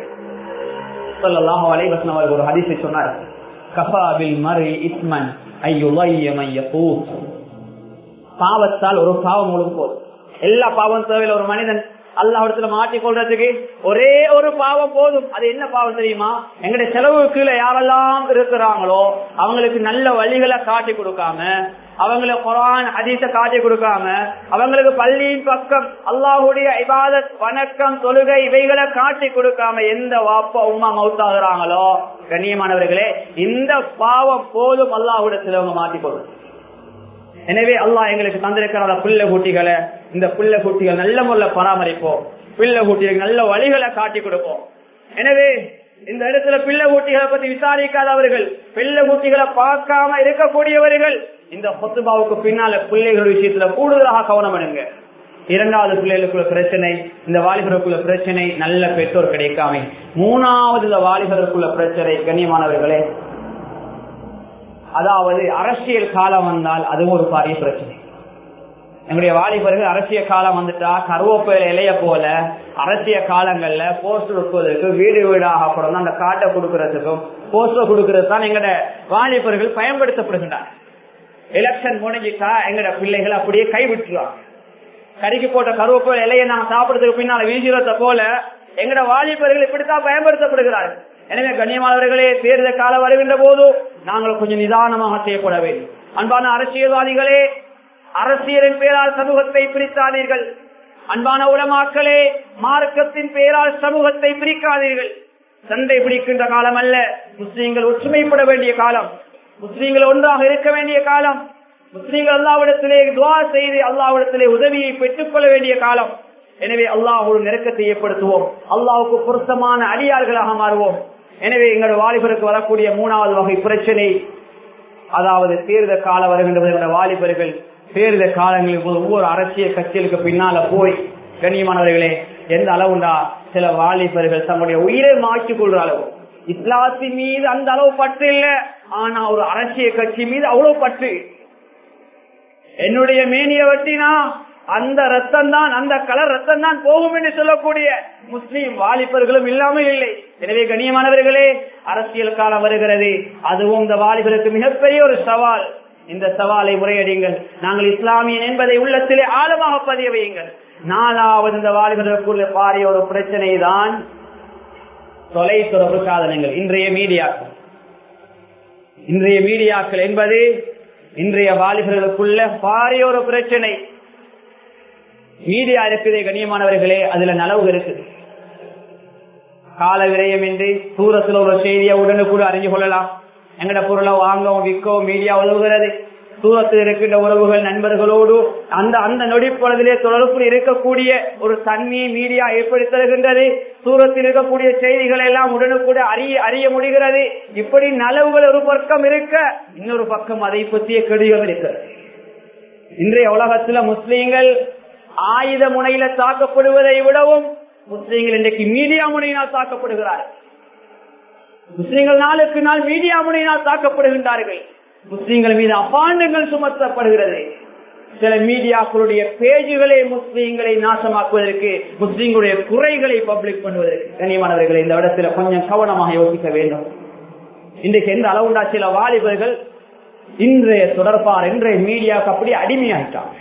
சொல்லலாம் அலைவசன் அவர்கள் ஒரு ஹதிசை சொன்னார் கபாபில் மறு இஸ்மன் ஐயுலையமைய பூ பாவத்தால் ஒரு பாவம் முழுக்க போதும் எல்லா பாவம் தேவையில்ல ஒரு மனிதன் அல்லாஹிடத்துல மாட்டிக் கொள்றதுக்கு ஒரே ஒரு பாவம் போதும் அது என்ன பாவம் தெரியுமா எங்களுடைய செலவு கீழே யாரெல்லாம் இருக்கிறாங்களோ அவங்களுக்கு நல்ல வழிகளை காட்டி கொடுக்காம அவங்களை குரான் அதிச காட்டி கொடுக்காம அவங்களுக்கு பள்ளியின் பக்கம் அல்லாஹுடைய இபாதத் வணக்கம் தொழுகை இவைகளை காட்டி கொடுக்காம எந்த வாப்பா உமா மவுத்தாகிறாங்களோ கண்ணியமானவர்களே இந்த பாவம் போதும் அல்லாஹுடத்தில் அவங்க மாட்டிக்கொள்ளும் எனவே அல்லாஹ் எங்களுக்கு தந்திருக்கிற புள்ள குட்டிகளை இந்த புள்ள குட்டிகள் நல்ல முறையில் பராமரிப்போம் பிள்ளை குட்டிகளுக்கு நல்ல வழிகளை காட்டி கொடுப்போம் எனவே இந்த இடத்துல பிள்ளை குட்டிகளை பத்தி விசாரிக்காதவர்கள் பிள்ளை குட்டிகளை பார்க்காம இருக்கக்கூடியவர்கள் இந்த கொத்துபாவுக்கு பின்னால பிள்ளைகள் விஷயத்துல கூடுதலாக கவனம் எடுங்க இரண்டாவது பிள்ளைகளுக்குள்ள பிரச்சனை இந்த வாலிபருக்குள்ள பிரச்சனை நல்ல பெற்றோர் கிடைக்காம மூணாவது இந்த வாலிபருக்குள்ள பிரச்சனை கண்ணியமானவர்களே அதாவது அரசியல் காலம் வந்தால் அதுவும் ஒரு பாரிய பிரச்சனை எங்களுடைய வாலிபர்கள் அரசியல் காலம் வந்துட்டா கருவேப்பிலை இலைய போல அரசியல் காலங்கள்ல போஸ்டர் கொடுப்பதற்கு வீடு வீடாக அப்புறம் அந்த காட்டை கொடுக்கறதுக்கும் போஸ்டர் கொடுக்கறது தான் எங்கட வாலிபர்கள் பயன்படுத்தப்படுகின்றார் எலெக்ஷன் முடிஞ்சிட்டா எங்கட பிள்ளைகள் அப்படியே கைவிட்டுருவாங்க கறிக்கு போட்ட கருவேப்பிலை இலையை நாங்க சாப்பிடுறதுக்கு பின்னால வீசுறத போல எங்கட வாலிபர்கள் இப்படித்தான் பயன்படுத்தப்படுகிறார்கள் எனவே கண்ணியமானவர்களே தேர்தல் காலம் வருகின்ற போது நாங்கள் கொஞ்சம் நிதானமாக செய்யப்பட வேண்டும் அன்பான அரசியல்வாதிகளே அரசியலின் பேரால் சமூகத்தை பிரித்தாதீர்கள் அன்பான உலமாக்களே மார்க்கத்தின் பேரால் சமூகத்தை பிரிக்காதீர்கள் சண்டை பிடிக்கின்ற காலம் அல்ல முஸ்லீம்கள் ஒற்றுமைப்பட வேண்டிய காலம் முஸ்லீம்கள் ஒன்றாக இருக்க வேண்டிய காலம் முஸ்லீம்கள் அல்லாவிடத்திலே துவா செய்து அல்லாவிடத்திலே உதவியை பெற்றுக் கொள்ள வேண்டிய காலம் எனவே அல்லாஹோடு நெருக்கத்தை ஏற்படுத்துவோம் அல்லாவுக்கு பொருத்தமான அடியார்களாக மாறுவோம் எனவே எங்களோட வாலிபருக்கு வரக்கூடிய மூணாவது வகை பிரச்சனை அதாவது தேர்தல் காலம் வருகின்றது எங்களோட வாலிபர்கள் தேர்தல் காலங்களில் ஒவ்வொரு அரசியல் கட்சிகளுக்கு பின்னால போய் கண்ணியமானவர்களே எந்த அளவுண்டா சில வாலிபர்கள் தங்களுடைய உயிரை மாற்றிக் கொள்ற அளவு இஸ்லாத்தின் மீது அந்த அளவு பற்று இல்ல ஆனா ஒரு அரசியல் கட்சி மீது அவ்வளவு பற்று என்னுடைய மேனிய வட்டினா அந்த ரத்தம் தான் அந்த கலர் ரத்தம் தான் போகும் என்று சொல்லக்கூடிய முஸ்லீம் வாலிபர்களும் இல்லாமல் இல்லை எனவே கண்ணியமானவர்களே அரசியல் காலம் வருகிறது அதுவும் இந்த வாலிபருக்கு மிகப்பெரிய ஒரு சவால் இந்த சவாலை முறையடிங்கள் நாங்கள் இஸ்லாமியன் என்பதை உள்ளத்திலே ஆழமாக பதிய வையுங்கள் நாலாவது இந்த வாலிபர்களுக்குள்ள பாரிய ஒரு பிரச்சனை தான் தொலை தொடர்பு சாதனங்கள் இன்றைய மீடியாக்கள் இன்றைய மீடியாக்கள் என்பது இன்றைய வாலிபர்களுக்குள்ள பாரிய ஒரு பிரச்சனை மீடியா இருக்குது கண்ணியமானவர்களே அதுல நலவு இருக்குது கால விரயம் என்று தூரத்தில் ஒரு செய்தியை உடனுக்குடன் அறிஞ்சு கொள்ளலாம் எங்கட பொருளை வாங்கவும் விற்கவும் மீடியா உதவுகிறது தூரத்தில் இருக்கின்ற உறவுகள் நண்பர்களோடு அந்த அந்த நொடி பொழுதிலே தொடர்பு இருக்கக்கூடிய ஒரு தன்மையை மீடியா ஏற்படுத்துகின்றது தூரத்தில் இருக்கக்கூடிய செய்திகள் எல்லாம் உடனுக்குடன் அறிய அறிய முடிகிறது இப்படி நலவுகள் ஒரு பக்கம் இருக்க இன்னொரு பக்கம் அதை பற்றிய கெடுகள் இருக்கிறது இன்றைய உலகத்துல முஸ்லீம்கள் ஆயுத முனையில தாக்கப்படுவதை விடவும் முஸ்லீம்கள் இன்றைக்கு மீடியா முனையினால் தாக்கப்படுகிறார்கள் முஸ்லீம்கள் நாளுக்கு நாள் மீடியா முனையினால் தாக்கப்படுகின்றார்கள் முஸ்லீம்கள் மீது அபாண்டங்கள் சுமத்தப்படுகிறது சில மீடியாக்களுடைய பேஜுகளை முஸ்லீம்களை நாசமாக்குவதற்கு முஸ்லீம்களுடைய குறைகளை பப்ளிக் பண்ணுவதற்கு கண்ணியமானவர்களை இந்த இடத்துல கொஞ்சம் கவனமாக யோசிக்க வேண்டும் இன்றைக்கு எந்த அளவுண்டா சில வாலிபர்கள் இன்றைய தொடர்பார் இன்றைய மீடியாவுக்கு அப்படி அடிமையாயிட்டாங்க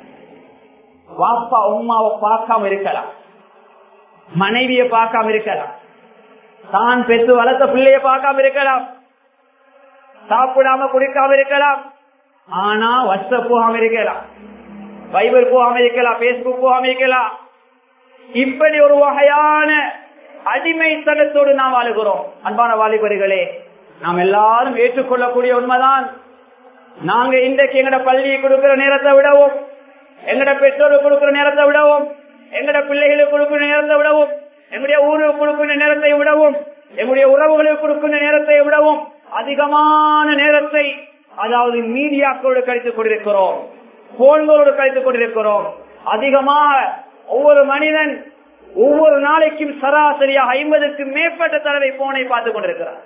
வாப்பா உமாவை பார்க்காம இருக்கலாம் மனைவியை பார்க்காம இருக்கலாம் தான் பெற்று வளர்த்த பிள்ளைய பார்க்காம இருக்கலாம் சாப்பிடாம குடிக்காம இருக்கலாம் ஆனா வாட்ஸ்அப் போகாம இருக்கலாம் பைபிள் போகாம இருக்கலாம் பேஸ்புக் போகாம இருக்கலாம் இப்படி ஒரு வகையான அடிமைத்தனத்தோடு நாம் வாழுகிறோம் அன்பான வாலிபர்களே நாம் எல்லாரும் ஏற்றுக்கொள்ளக்கூடிய உண்மைதான் நாங்க இன்றைக்கு எங்கட பள்ளியை கொடுக்கிற நேரத்தை விடவும் எங்கட பெற்றோருக்கு கொடுக்கிற நேரத்தை விடவும் எங்கட பிள்ளைகளுக்கு கொடுக்கிற நேரத்தை விடவும் எங்களுடைய ஊருக்கு கொடுக்கின்ற நேரத்தை விடவும் எங்களுடைய உறவுகளுக்கு கொடுக்கின்ற நேரத்தை விடவும் அதிகமான நேரத்தை அதாவது மீடியாக்களோடு கழித்துக் கொண்டிருக்கிறோம் போன்களோடு கழித்துக் கொண்டிருக்கிறோம் அதிகமாக ஒவ்வொரு மனிதன் ஒவ்வொரு நாளைக்கும் சராசரியாக ஐம்பதுக்கு மேற்பட்ட தடவை போனை பார்த்துக் கொண்டிருக்கிறார்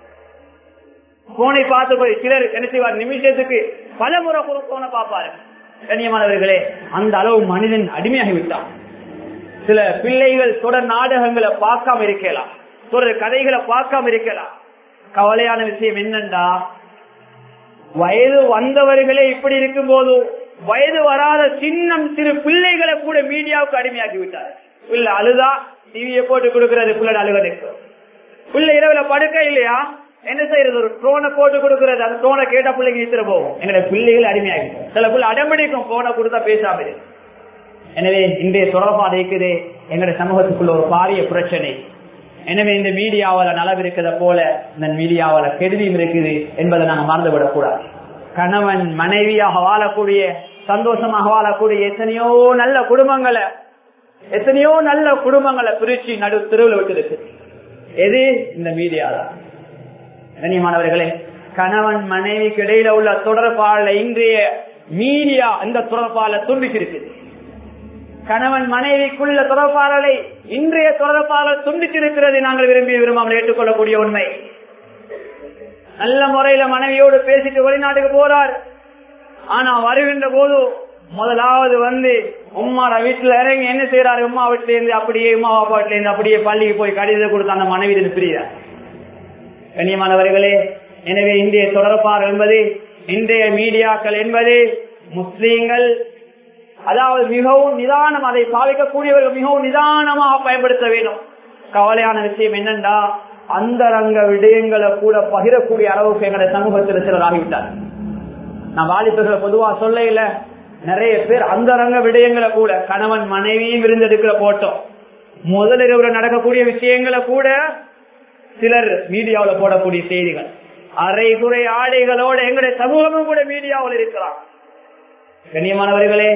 போனை பார்த்து போய் சிலர் என்ன செய்வார் நிமிஷத்துக்கு பல முறை போனை பார்ப்பாரு கண்ணியமானவர்களே அந்த அளவு மனிதன் அடிமையாகி விட்டான் சில பிள்ளைகள் தொடர் நாடகங்களை பார்க்காம இருக்கலாம் தொடர் கதைகளை பார்க்காம இருக்கலாம் கவலையான விஷயம் என்னண்டா வயது வந்தவர்களே இப்படி இருக்கும் போது வயது வராத சின்னம் சிறு பிள்ளைகளை கூட மீடியாவுக்கு அடிமையாக்கி விட்டார் பிள்ளை அழுதா டிவியை போட்டு கொடுக்கறது பிள்ளை அழுக நிற்கும் பிள்ளை இரவுல படுக்க இல்லையா என்ன செய்யறது ஒரு ட்ரோனை போட்டு கொடுக்கறது அந்த ட்ரோனை கேட்டா பிள்ளைங்க ஈத்துற போகும் எங்களுடைய பிள்ளைகள் அடிமையாகி சில பிள்ளை அடம்பிடிக்கும் போனை கொடுத்தா பேசாம இருக்கு. எனவே இன்றைய தொடர்பாக இருக்குது எங்களுடைய சமூகத்துக்குள்ள ஒரு பாரிய பிரச்சனை எனவே இந்த மீடியாவால நலவு இருக்கிறத போல இந்த மீடியாவால கெடுதியும் இருக்குது என்பதை நாங்க மறந்து விடக்கூடாது கணவன் மனைவியாக வாழக்கூடிய சந்தோஷமாக வாழக்கூடிய எத்தனையோ நல்ல குடும்பங்களை எத்தனையோ நல்ல குடும்பங்களை பிரிச்சு நடு தெருவில் விட்டு இருக்கு எது இந்த மீடியா தான் கண்ணியமானவர்களே கணவன் மனைவிக்கு இடையில உள்ள தொடர்பால இன்றைய மீடியா இந்த தொடர்பால துண்டிச்சிருக்கு கணவன் மனைவிக்குள்ள தொடர்பாளரை இன்றைய தொடர்பாளர் துண்டிச்சிருக்கிறது நாங்கள் விரும்பி விரும்பாமல் ஏற்றுக்கொள்ளக்கூடிய உண்மை நல்ல முறையில மனைவியோடு பேசிட்டு வெளிநாட்டுக்கு போறார் ஆனா வருகின்ற போது முதலாவது வந்து உம்மாட வீட்டுல இறங்கி என்ன செய்யறாரு உமா வீட்டுல இருந்து அப்படியே உமா பாப்பா வீட்டுல இருந்து அப்படியே பள்ளிக்கு போய் கடிதம் கொடுத்து அந்த மனைவி பிரியார் கண்ணியமானவர்களே எனவே இன்றைய தொடர்பார் என்பது இன்றைய மீடியாக்கள் என்பது முஸ்லீம்கள் அதாவது மிகவும் நிதானம் அதை பாவிக்கக்கூடியவர்கள் மிகவும் நிதானமாக பயன்படுத்த வேண்டும் கவலையான விஷயம் என்னண்டா அந்த ரங்க விடயங்களை கூட பகிரக்கூடிய அளவுக்கு எங்களை சமூகத்தில் சிலர் ஆகிவிட்டார் நான் வாலிபர்களை பொதுவா சொல்ல இல்ல நிறைய பேர் அந்த ரங்க விடயங்களை கூட கணவன் மனைவியும் விருந்தெடுக்கிற போட்டோம் முதலிரவுல நடக்கக்கூடிய விஷயங்களை கூட சிலர் மீடியாவில் போடக்கூடிய செய்திகள் அரை குறை ஆடைகளோட எங்களுடைய சமூகமும் கூட மீடியாவில் இருக்கிறார் கண்ணியமானவர்களே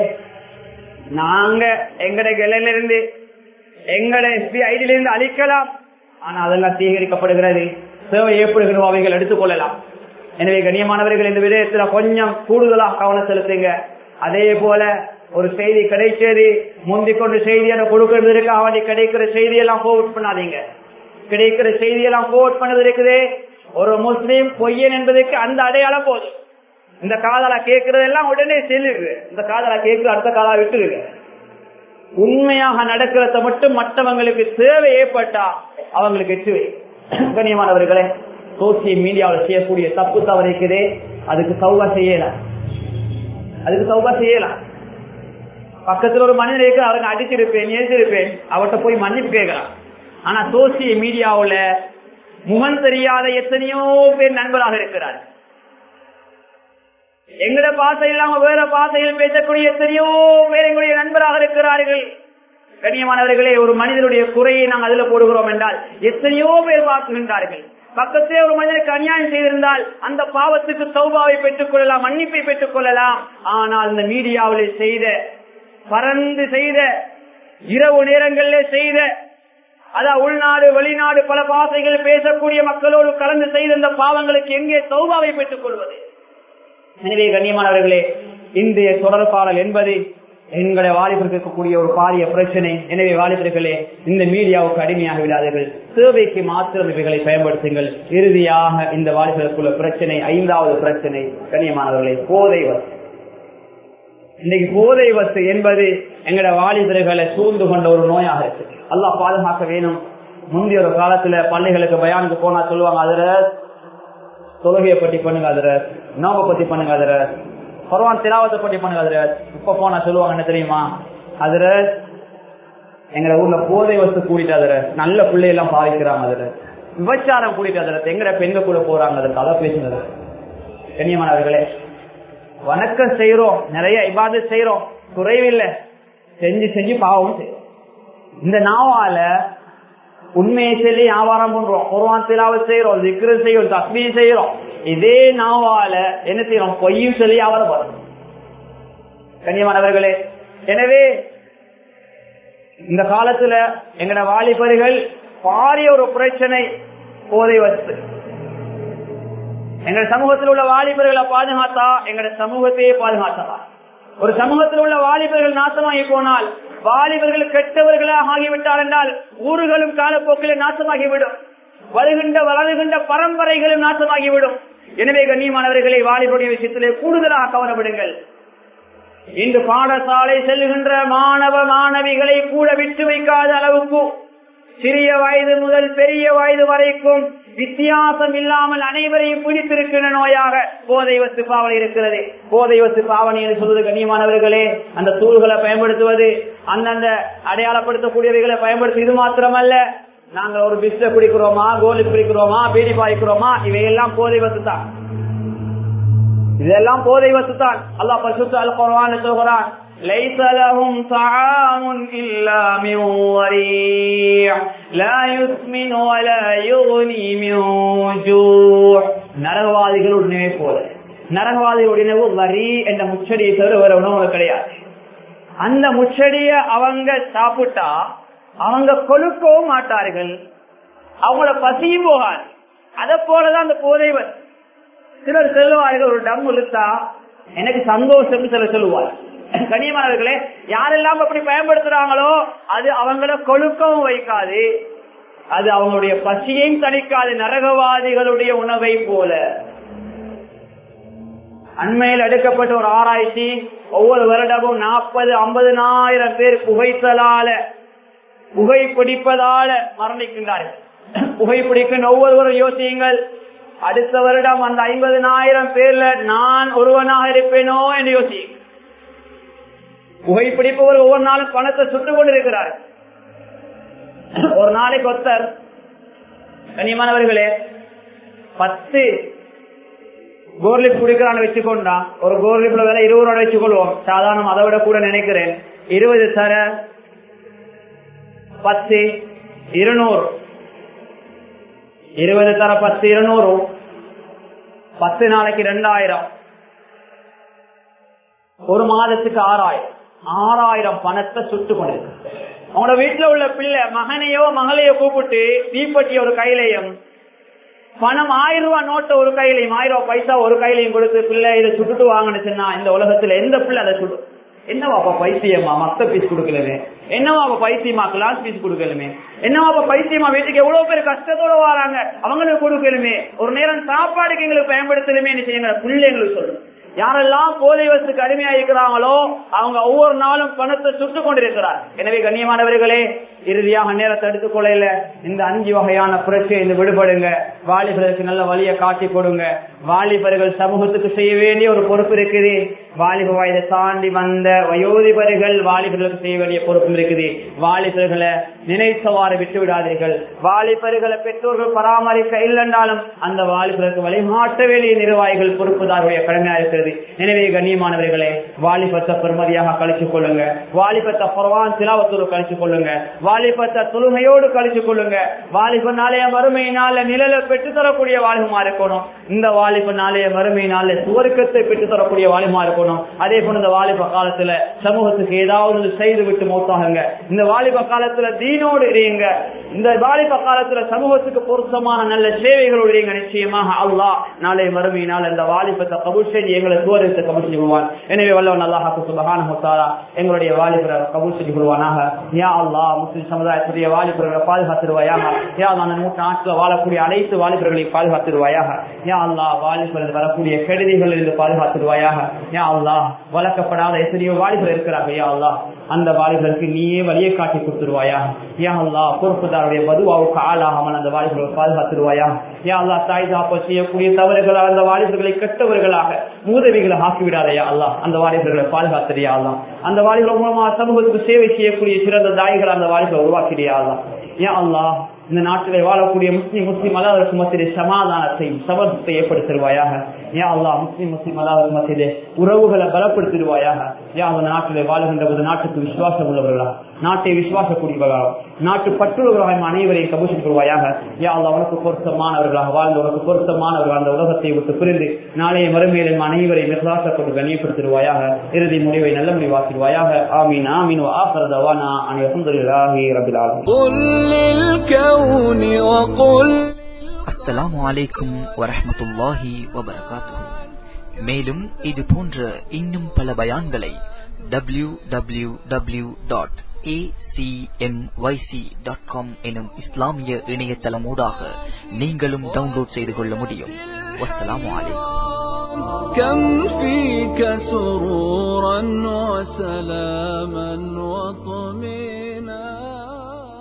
நாங்க எங்கட கிளையில இருந்து எங்கட எஸ்பி ஐடியில இருந்து அழிக்கலாம் ஆனா அதெல்லாம் சேகரிக்கப்படுகிறது சேவை ஏற்படுகிறோம் அவைகள் எடுத்துக்கொள்ளலாம் எனவே கண்ணியமானவர்கள் இந்த விடயத்துல கொஞ்சம் கூடுதலாக கவனம் செலுத்துங்க அதே போல ஒரு செய்தி கிடைச்சது முந்திக் கொண்டு செய்தியை கொடுக்கறதுக்காக வேண்டி கிடைக்கிற செய்தியெல்லாம் போர்ட் பண்ணாதீங்க கிடைக்கிற செய்தியெல்லாம் போர்ட் பண்ணது இருக்குது ஒரு முஸ்லீம் பொய்யன் என்பதற்கு அந்த அடையாளம் போதும் இந்த காதலா கேட்கறதெல்லாம் உடனே செல்லுங்க இந்த காதலா கேட்கிற அடுத்த காதலா விட்டுருங்க உண்மையாக நடக்கிறத மட்டும் மற்றவங்களுக்கு தேவை ஏற்பட்டா அவங்களுக்கு எட்டுவே கண்ணியமானவர்களே சோசியல் மீடியாவில் செய்யக்கூடிய தப்பு தவறு இருக்குதே அதுக்கு சௌகா செய்யலாம் அதுக்கு சௌகா செய்யலாம் பக்கத்துல ஒரு மனிதன் இருக்கு அவருக்கு அடிச்சிருப்பேன் ஏசிருப்பேன் அவர்கிட்ட போய் மன்னிப்பு கேட்கலாம் ஆனா சோசியல் மீடியாவுல முகம் தெரியாத எத்தனையோ பேர் நண்பராக இருக்கிறார் எங்கட பாசை இல்லாம வேற பாசையில் பேசக்கூடிய எத்தனையோ பேர் எங்களுடைய நண்பராக இருக்கிறார்கள் கண்ணியமானவர்களே ஒரு மனிதனுடைய குறையை நாங்கள் அதுல போடுகிறோம் என்றால் எத்தனையோ பேர் பார்க்கின்றார்கள் பக்கத்தே ஒரு மனிதனுக்கு அநியாயம் செய்திருந்தால் அந்த பாவத்துக்கு சௌபாவை பெற்றுக் கொள்ளலாம் மன்னிப்பை பெற்றுக் கொள்ளலாம் ஆனால் இந்த மீடியாவில் செய்த பறந்து செய்த இரவு நேரங்களிலே செய்த அதான் உள்நாடு வெளிநாடு பல பாசைகள் பேசக்கூடிய மக்களோடு கலந்து செய்த இந்த பாவங்களுக்கு எங்கே சௌபாவை பெற்றுக் கொள்வது எனவே கண்ணியமானவர்களே இன்றைய தொடர்பாளர் என்பது எங்களுடைய வாலிபருக்கு இருக்கக்கூடிய ஒரு பாரிய பிரச்சனை எனவே வாலிபர்களே இந்த மீடியாவுக்கு அடிமையாக விடாதீர்கள் சேவைக்கு மாத்திரம் இவைகளை பயன்படுத்துங்கள் இறுதியாக இந்த வாலிபருக்குள்ள பிரச்சனை ஐந்தாவது பிரச்சனை கண்ணியமானவர்களே போதை வசதி இன்னைக்கு போதை வசதி என்பது எங்கட வாலிபர்களை சூழ்ந்து கொண்ட ஒரு நோயாக இருக்கு அல்லாஹ் பாதுகாக்க வேணும் முந்தைய ஒரு காலத்துல பள்ளிகளுக்கு பயானுக்கு போனா சொல்லுவாங்க அதுல தொழுகையை பற்றி பண்ணுங்க அதுல நோவை பத்தி பண்ணுங்க அதுல பரவான் திராவத்தை பற்றி பண்ணுங்க அதுல இப்ப போனா சொல்லுவாங்க என்ன தெரியுமா அதுல எங்க ஊர்ல போதை வசதி கூட்டிட்டு அதுல நல்ல பிள்ளையெல்லாம் பாதிக்கிறாங்க அதுல விபச்சாரம் கூட்டிட்டு அதுல எங்கட பெண்கள் கூட போறாங்க அதுல கதை பேசுனது கண்ணியமானவர்களே வணக்கம் செய்யறோம் நிறைய இபாத செய்யறோம் குறைவில்லை செஞ்சு செஞ்சு பாவம் செய்யறோம் இந்த நாவால உண்மையை சொல்லி வியாபாரம் பண்றோம் குர்வான் திலாவத் செய்யறோம் திக்ரு செய்யறோம் தஸ்மீ செய்யறோம் இதே நாவால என்ன செய்யறோம் பொய்யும் சொல்லி வியாபாரம் பண்றோம் கண்ணியமானவர்களே எனவே இந்த காலத்துல எங்கட வாலிபர்கள் பாரிய ஒரு பிரச்சனை போதை வச்சு எங்க சமூகத்தில் உள்ள வாலிபர்களை பாதுகாத்தா எங்க சமூகத்தையே பாதுகாத்தலாம் ஒரு சமூகத்தில் உள்ள வாலிபர்கள் நாசமாகி போனால் வாலிபர்கள் கெட்டவர்களாக ஆகிவிட்டார் என்றால் ஊர்களும் காலப்போக்கில் நாசமாகிவிடும் வருகின்ற வளருகின்ற பரம்பரைகளும் நாசமாகிவிடும் எனவே கண்ணியமானவர்களை வாலிபருடைய விஷயத்திலே கூடுதலாக கவனப்படுங்கள் இன்று பாடசாலை செல்லுகின்ற மாணவ மாணவிகளை கூட விட்டு வைக்காத அளவுக்கு சிறிய வயது முதல் பெரிய வயது வரைக்கும் வித்தியாசம் இல்லாமல் அனைவரையும் பிடித்திருக்கிற நோயாக போதை வத்து பாவனை இருக்கிறது போதை வத்து பாவனை என்று சொல்வது கண்ணியமானவர்களே அந்த தூள்களை பயன்படுத்துவது அந்தந்த அடையாளப்படுத்தக்கூடியவைகளை பயன்படுத்தி இது மாத்திரமல்ல நாங்கள் ஒரு பிஸ்ட குடிக்கிறோமா கோலி குடிக்கிறோமா பீடி பாய்க்கிறோமா இவையெல்லாம் போதை வத்து தான் இதெல்லாம் போதை வத்து தான் அல்லா பரிசுத்த அல் குர்ஆன் சொல்கிறான் ليس لهم طعام إلا من ضريع لا يسمن ولا يغني من جوع நரகவாதிகள் உடனே போல நரகவாதிகள் உடனே வரி என்ற முச்சடியை தவிர வேற உணவு கிடையாது அந்த முச்சடிய அவங்க சாப்பிட்டா அவங்க கொழுக்கவும் மாட்டார்கள் அவங்கள பசியும் போகாது அதை போலதான் அந்த போதைவர் சிலர் சொல்லுவார்கள் ஒரு டம் இழுத்தா எனக்கு சந்தோஷம் சிலர் சொல்லுவார் கனியமானவர்களே யாரெல்லாம் அப்படி பயன்படுத்துறாங்களோ அது அவங்கள கொழுக்கவும் வைக்காது அது அவங்களுடைய பசியையும் தணிக்காது நரகவாதிகளுடைய உணவை போல அண்மையில் எடுக்கப்பட்ட ஒரு ஆராய்ச்சி ஒவ்வொரு வருடமும் நாற்பது ஐம்பதுனாயிரம் பேர் புகைத்தலால புகைப்பிடிப்பதால மரணிக்கின்றார்கள் புகைப்பிடிக்கின்ற ஒவ்வொருவரும் யோசியுங்கள் அடுத்த வருடம் அந்த ஐம்பதுனாயிரம் பேர்ல நான் ஒருவனாக இருப்பேனோ என்று யோசியுங்கள் புகைப்பிடிப்பவர் ஒவ்வொரு நாளும் பணத்தை சுட்டுக் கொண்டிருக்கிறார் ஒரு நாளைக்கு ஒருத்தர் கனியமானவர்களே பத்து கோர்லிப் குடிக்கிறான்னு வச்சுக்கொண்டா ஒரு கோர்லிப்ல வேலை இருபது ரூபாய் வச்சுக்கொள்வோம் சாதாரணம் அதை விட கூட நினைக்கிறேன் இருபது தர பத்து இருநூறு இருபது தர பத்து இருநூறு பத்து நாளைக்கு ரெண்டாயிரம் ஒரு மாதத்துக்கு ஆறாயிரம் ஆறாயிரம் பணத்தை சுட்டு கொண்டிருக்கு அவங்களோட வீட்டுல உள்ள பிள்ளை மகனையோ மகளையோ கூப்பிட்டு தீப்பெட்டி ஒரு கையிலையும் பணம் ஆயிரம் ரூபாய் நோட்டை ஒரு கையிலையும் ஆயிரம் ரூபாய் பைசா ஒரு கையிலையும் கொடுத்து பிள்ளை இதை சுட்டுட்டு வாங்கினுச்சுன்னா இந்த உலகத்துல எந்த பிள்ளை அதை சுடு என்னவாப்பா பைத்தியமா மத்த பீஸ் கொடுக்கலுமே என்னவாப்பா பைத்தியமா கிளாஸ் பீஸ் கொடுக்கலுமே என்னவாப்பா பைத்தியமா வீட்டுக்கு எவ்வளவு பேர் கஷ்டத்தோட வராங்க அவங்களுக்கு கொடுக்கலுமே ஒரு நேரம் சாப்பாடுக்கு எங்களுக்கு பயன்படுத்தலுமே செய்யுங்க பிள்ளைங்களுக்கு சொல்லு யாரெல்லாம் போதை வசத்துக்கு அடிமையா இருக்கிறாங்களோ அவங்க ஒவ்வொரு நாளும் பணத்தை சுட்டு கொண்டிருக்கிறார் எனவே கண்ணியமானவர்களே இறுதியாக நேரத்தை எடுத்துக் கொள்ளையில இந்த அஞ்சு வகையான புரட்சியை இந்த விடுபடுங்க வாலிபர்களுக்கு நல்ல வழியை காட்டி கொடுங்க வாலிபர்கள் சமூகத்துக்கு செய்ய வேண்டிய ஒரு பொறுப்பு இருக்குது வாலிப வயதை தாண்டி வந்த வயோதிபர்கள் வாலிபர்களுக்கு செய்ய வேண்டிய பொறுப்பு இருக்குது வாலிபர்களை நினைத்தவாறு விட்டு விடாதீர்கள் வாலிபர்களை பெற்றோர்கள் பராமரிக்க இல்லைன்றாலும் அந்த வாலிபர்களுக்கு வழிகாட்ட வேண்டிய நிர்வாகிகள் பொறுப்புதாருடைய கடமையா இருக்கிறது எனவே கண்ணியமானவர்களே வாலிபத்தை பெருமதியாக கழிச்சுக் கொள்ளுங்க வாலிபத்தை பரவான் சிலாவத்தோடு கழிச்சுக் கொள்ளுங்க வாலிபத்தை தொழுகையோடு கழிச்சுக் கொள்ளுங்க வாலிப நாளைய மறுமையினால நிழலை பெற்று தரக்கூடிய வாலிபமா இருக்கணும் இந்த வாலிப நாளைய மறுமையினால சுவர்க்கத்தை பெற்று தரக்கூடிய வாலிபமா இருக்கணும் அதே போல இந்த வாலிப காலத்துல சமூகத்துக்கு ஏதாவது செய்து விட்டு மௌத்தாகுங்க இந்த வாலிப காலத்துல தீனோடு இருங்க இந்த வாலிப காலத்துல சமூகத்துக்கு பொருத்தமான நல்ல சேவைகளோடு இருங்க நிச்சயமாக அல்லாஹ் நாளை மறுமையினால் இந்த வாலிபத்தை கபூல் செஞ்சு எங்களை சுவரத்தை கபூல் செய்வான் எனவே வல்லவன் அல்லாஹாக்கு சுபகான எங்களுடைய வாலிபரை கபூல் செஞ்சு கொள்வானாக யா அல்லாஹ் முஸ்லிம் சமுதாயத்துடைய வாலிபர்களை பாதுகாத்துருவாயாக யா அந்த நூற்று நாட்டில் வாழக்கூடிய அனைத்து வாலிபர்களையும் பாதுகாத்துருவாயாக யா அல்லா வாலிபர்கள் வரக்கூடிய கெடுதிகளில் இருந்து பாதுகாத்துருவாயாக யா அல்லா வளர்க்கப்படாத எத்தனையோ வாலிபர் இருக்கிறாங்க யா அல்லா அந்த வாலிபருக்கு நீயே வழியை காட்டி கொடுத்துருவாயா யா அல்லா பொறுப்புதாருடைய பதுவாவுக்கு ஆளாகாமல் அந்த வாலிபர்களை பாதுகாத்துருவாயா யா அல்லா தாய் தாப்ப செய்யக்கூடிய தவறுகளால் அந்த வாலிபர்களை கெட்டவர்களாக மூதவிகளை ஆக்கிவிடாதையா அல்லா அந்த வாலிபர்களை பாதுகாத்துறியா அல்லா அந்த வாலிபர்கள் மூலமா சமூகத்துக்கு சேவை செய்யக்கூடிய சிறந்த தாய்கள் அந்த வாலிபரை உருவாக்கிறியா அல்லா ஏன் அல்லா இந்த நாட்டிலே வாழக்கூடிய முஸ்லீம் முஸ்லீம் அல்லாதற்கு மத்தியிலே சமாதானத்தையும் சமர்ப்பத்தை ஏற்படுத்திடுவாயாக ஏன் அல்லா முஸ்லீம் முஸ்லீம் அல்லாதற்கு மத்தியிலே உறவுகளை பலப்படுத்திடுவாயாக ஏன் அந்த நாட்டிலே வாழுகின்ற போது நாட்டுக்கு விசுவாசம் உள்ளவர்களா நாட்டை விசுவாசக்கூடியவர்களாக நாட்டு பற்றுள்ளவர்களாக அனைவரையும் கபூஷன் கொள்வாயாக யா அல்லா உனக்கு பொருத்தமானவர்களாக வாழ்ந்து உனக்கு பொருத்தமானவர்கள் அந்த உலகத்தை விட்டு பிரிந்து நாளைய மறுமையிலும் அனைவரையும் நிர்வாக கொண்டு கண்ணியப்படுத்திடுவாயாக இறுதி முடிவை நல்ல முடிவாக்கிடுவாயாக ஆமீன் ஆமீன் ஆஃபர் தவானா அனைவரும் அல்ஹம்துலில்லாஹி ரபில் ஆலமீன்
الكون وقل
அஸ்ஸலாமு அலைக்கும் வரஹ்மத்துல்லாஹி வபரகாத்துஹு மேலும் இது போன்ற இன்னும் பல பயான்களை W W W dot dot com எனும் இஸ்லாமிய இணையதளமூடாக நீங்களும் டவுன்லோட் செய்து கொள்ள முடியும் வஸ்ஸலாமு அலைக்கும்
كم فيك سرورا وسلاما وطمئنا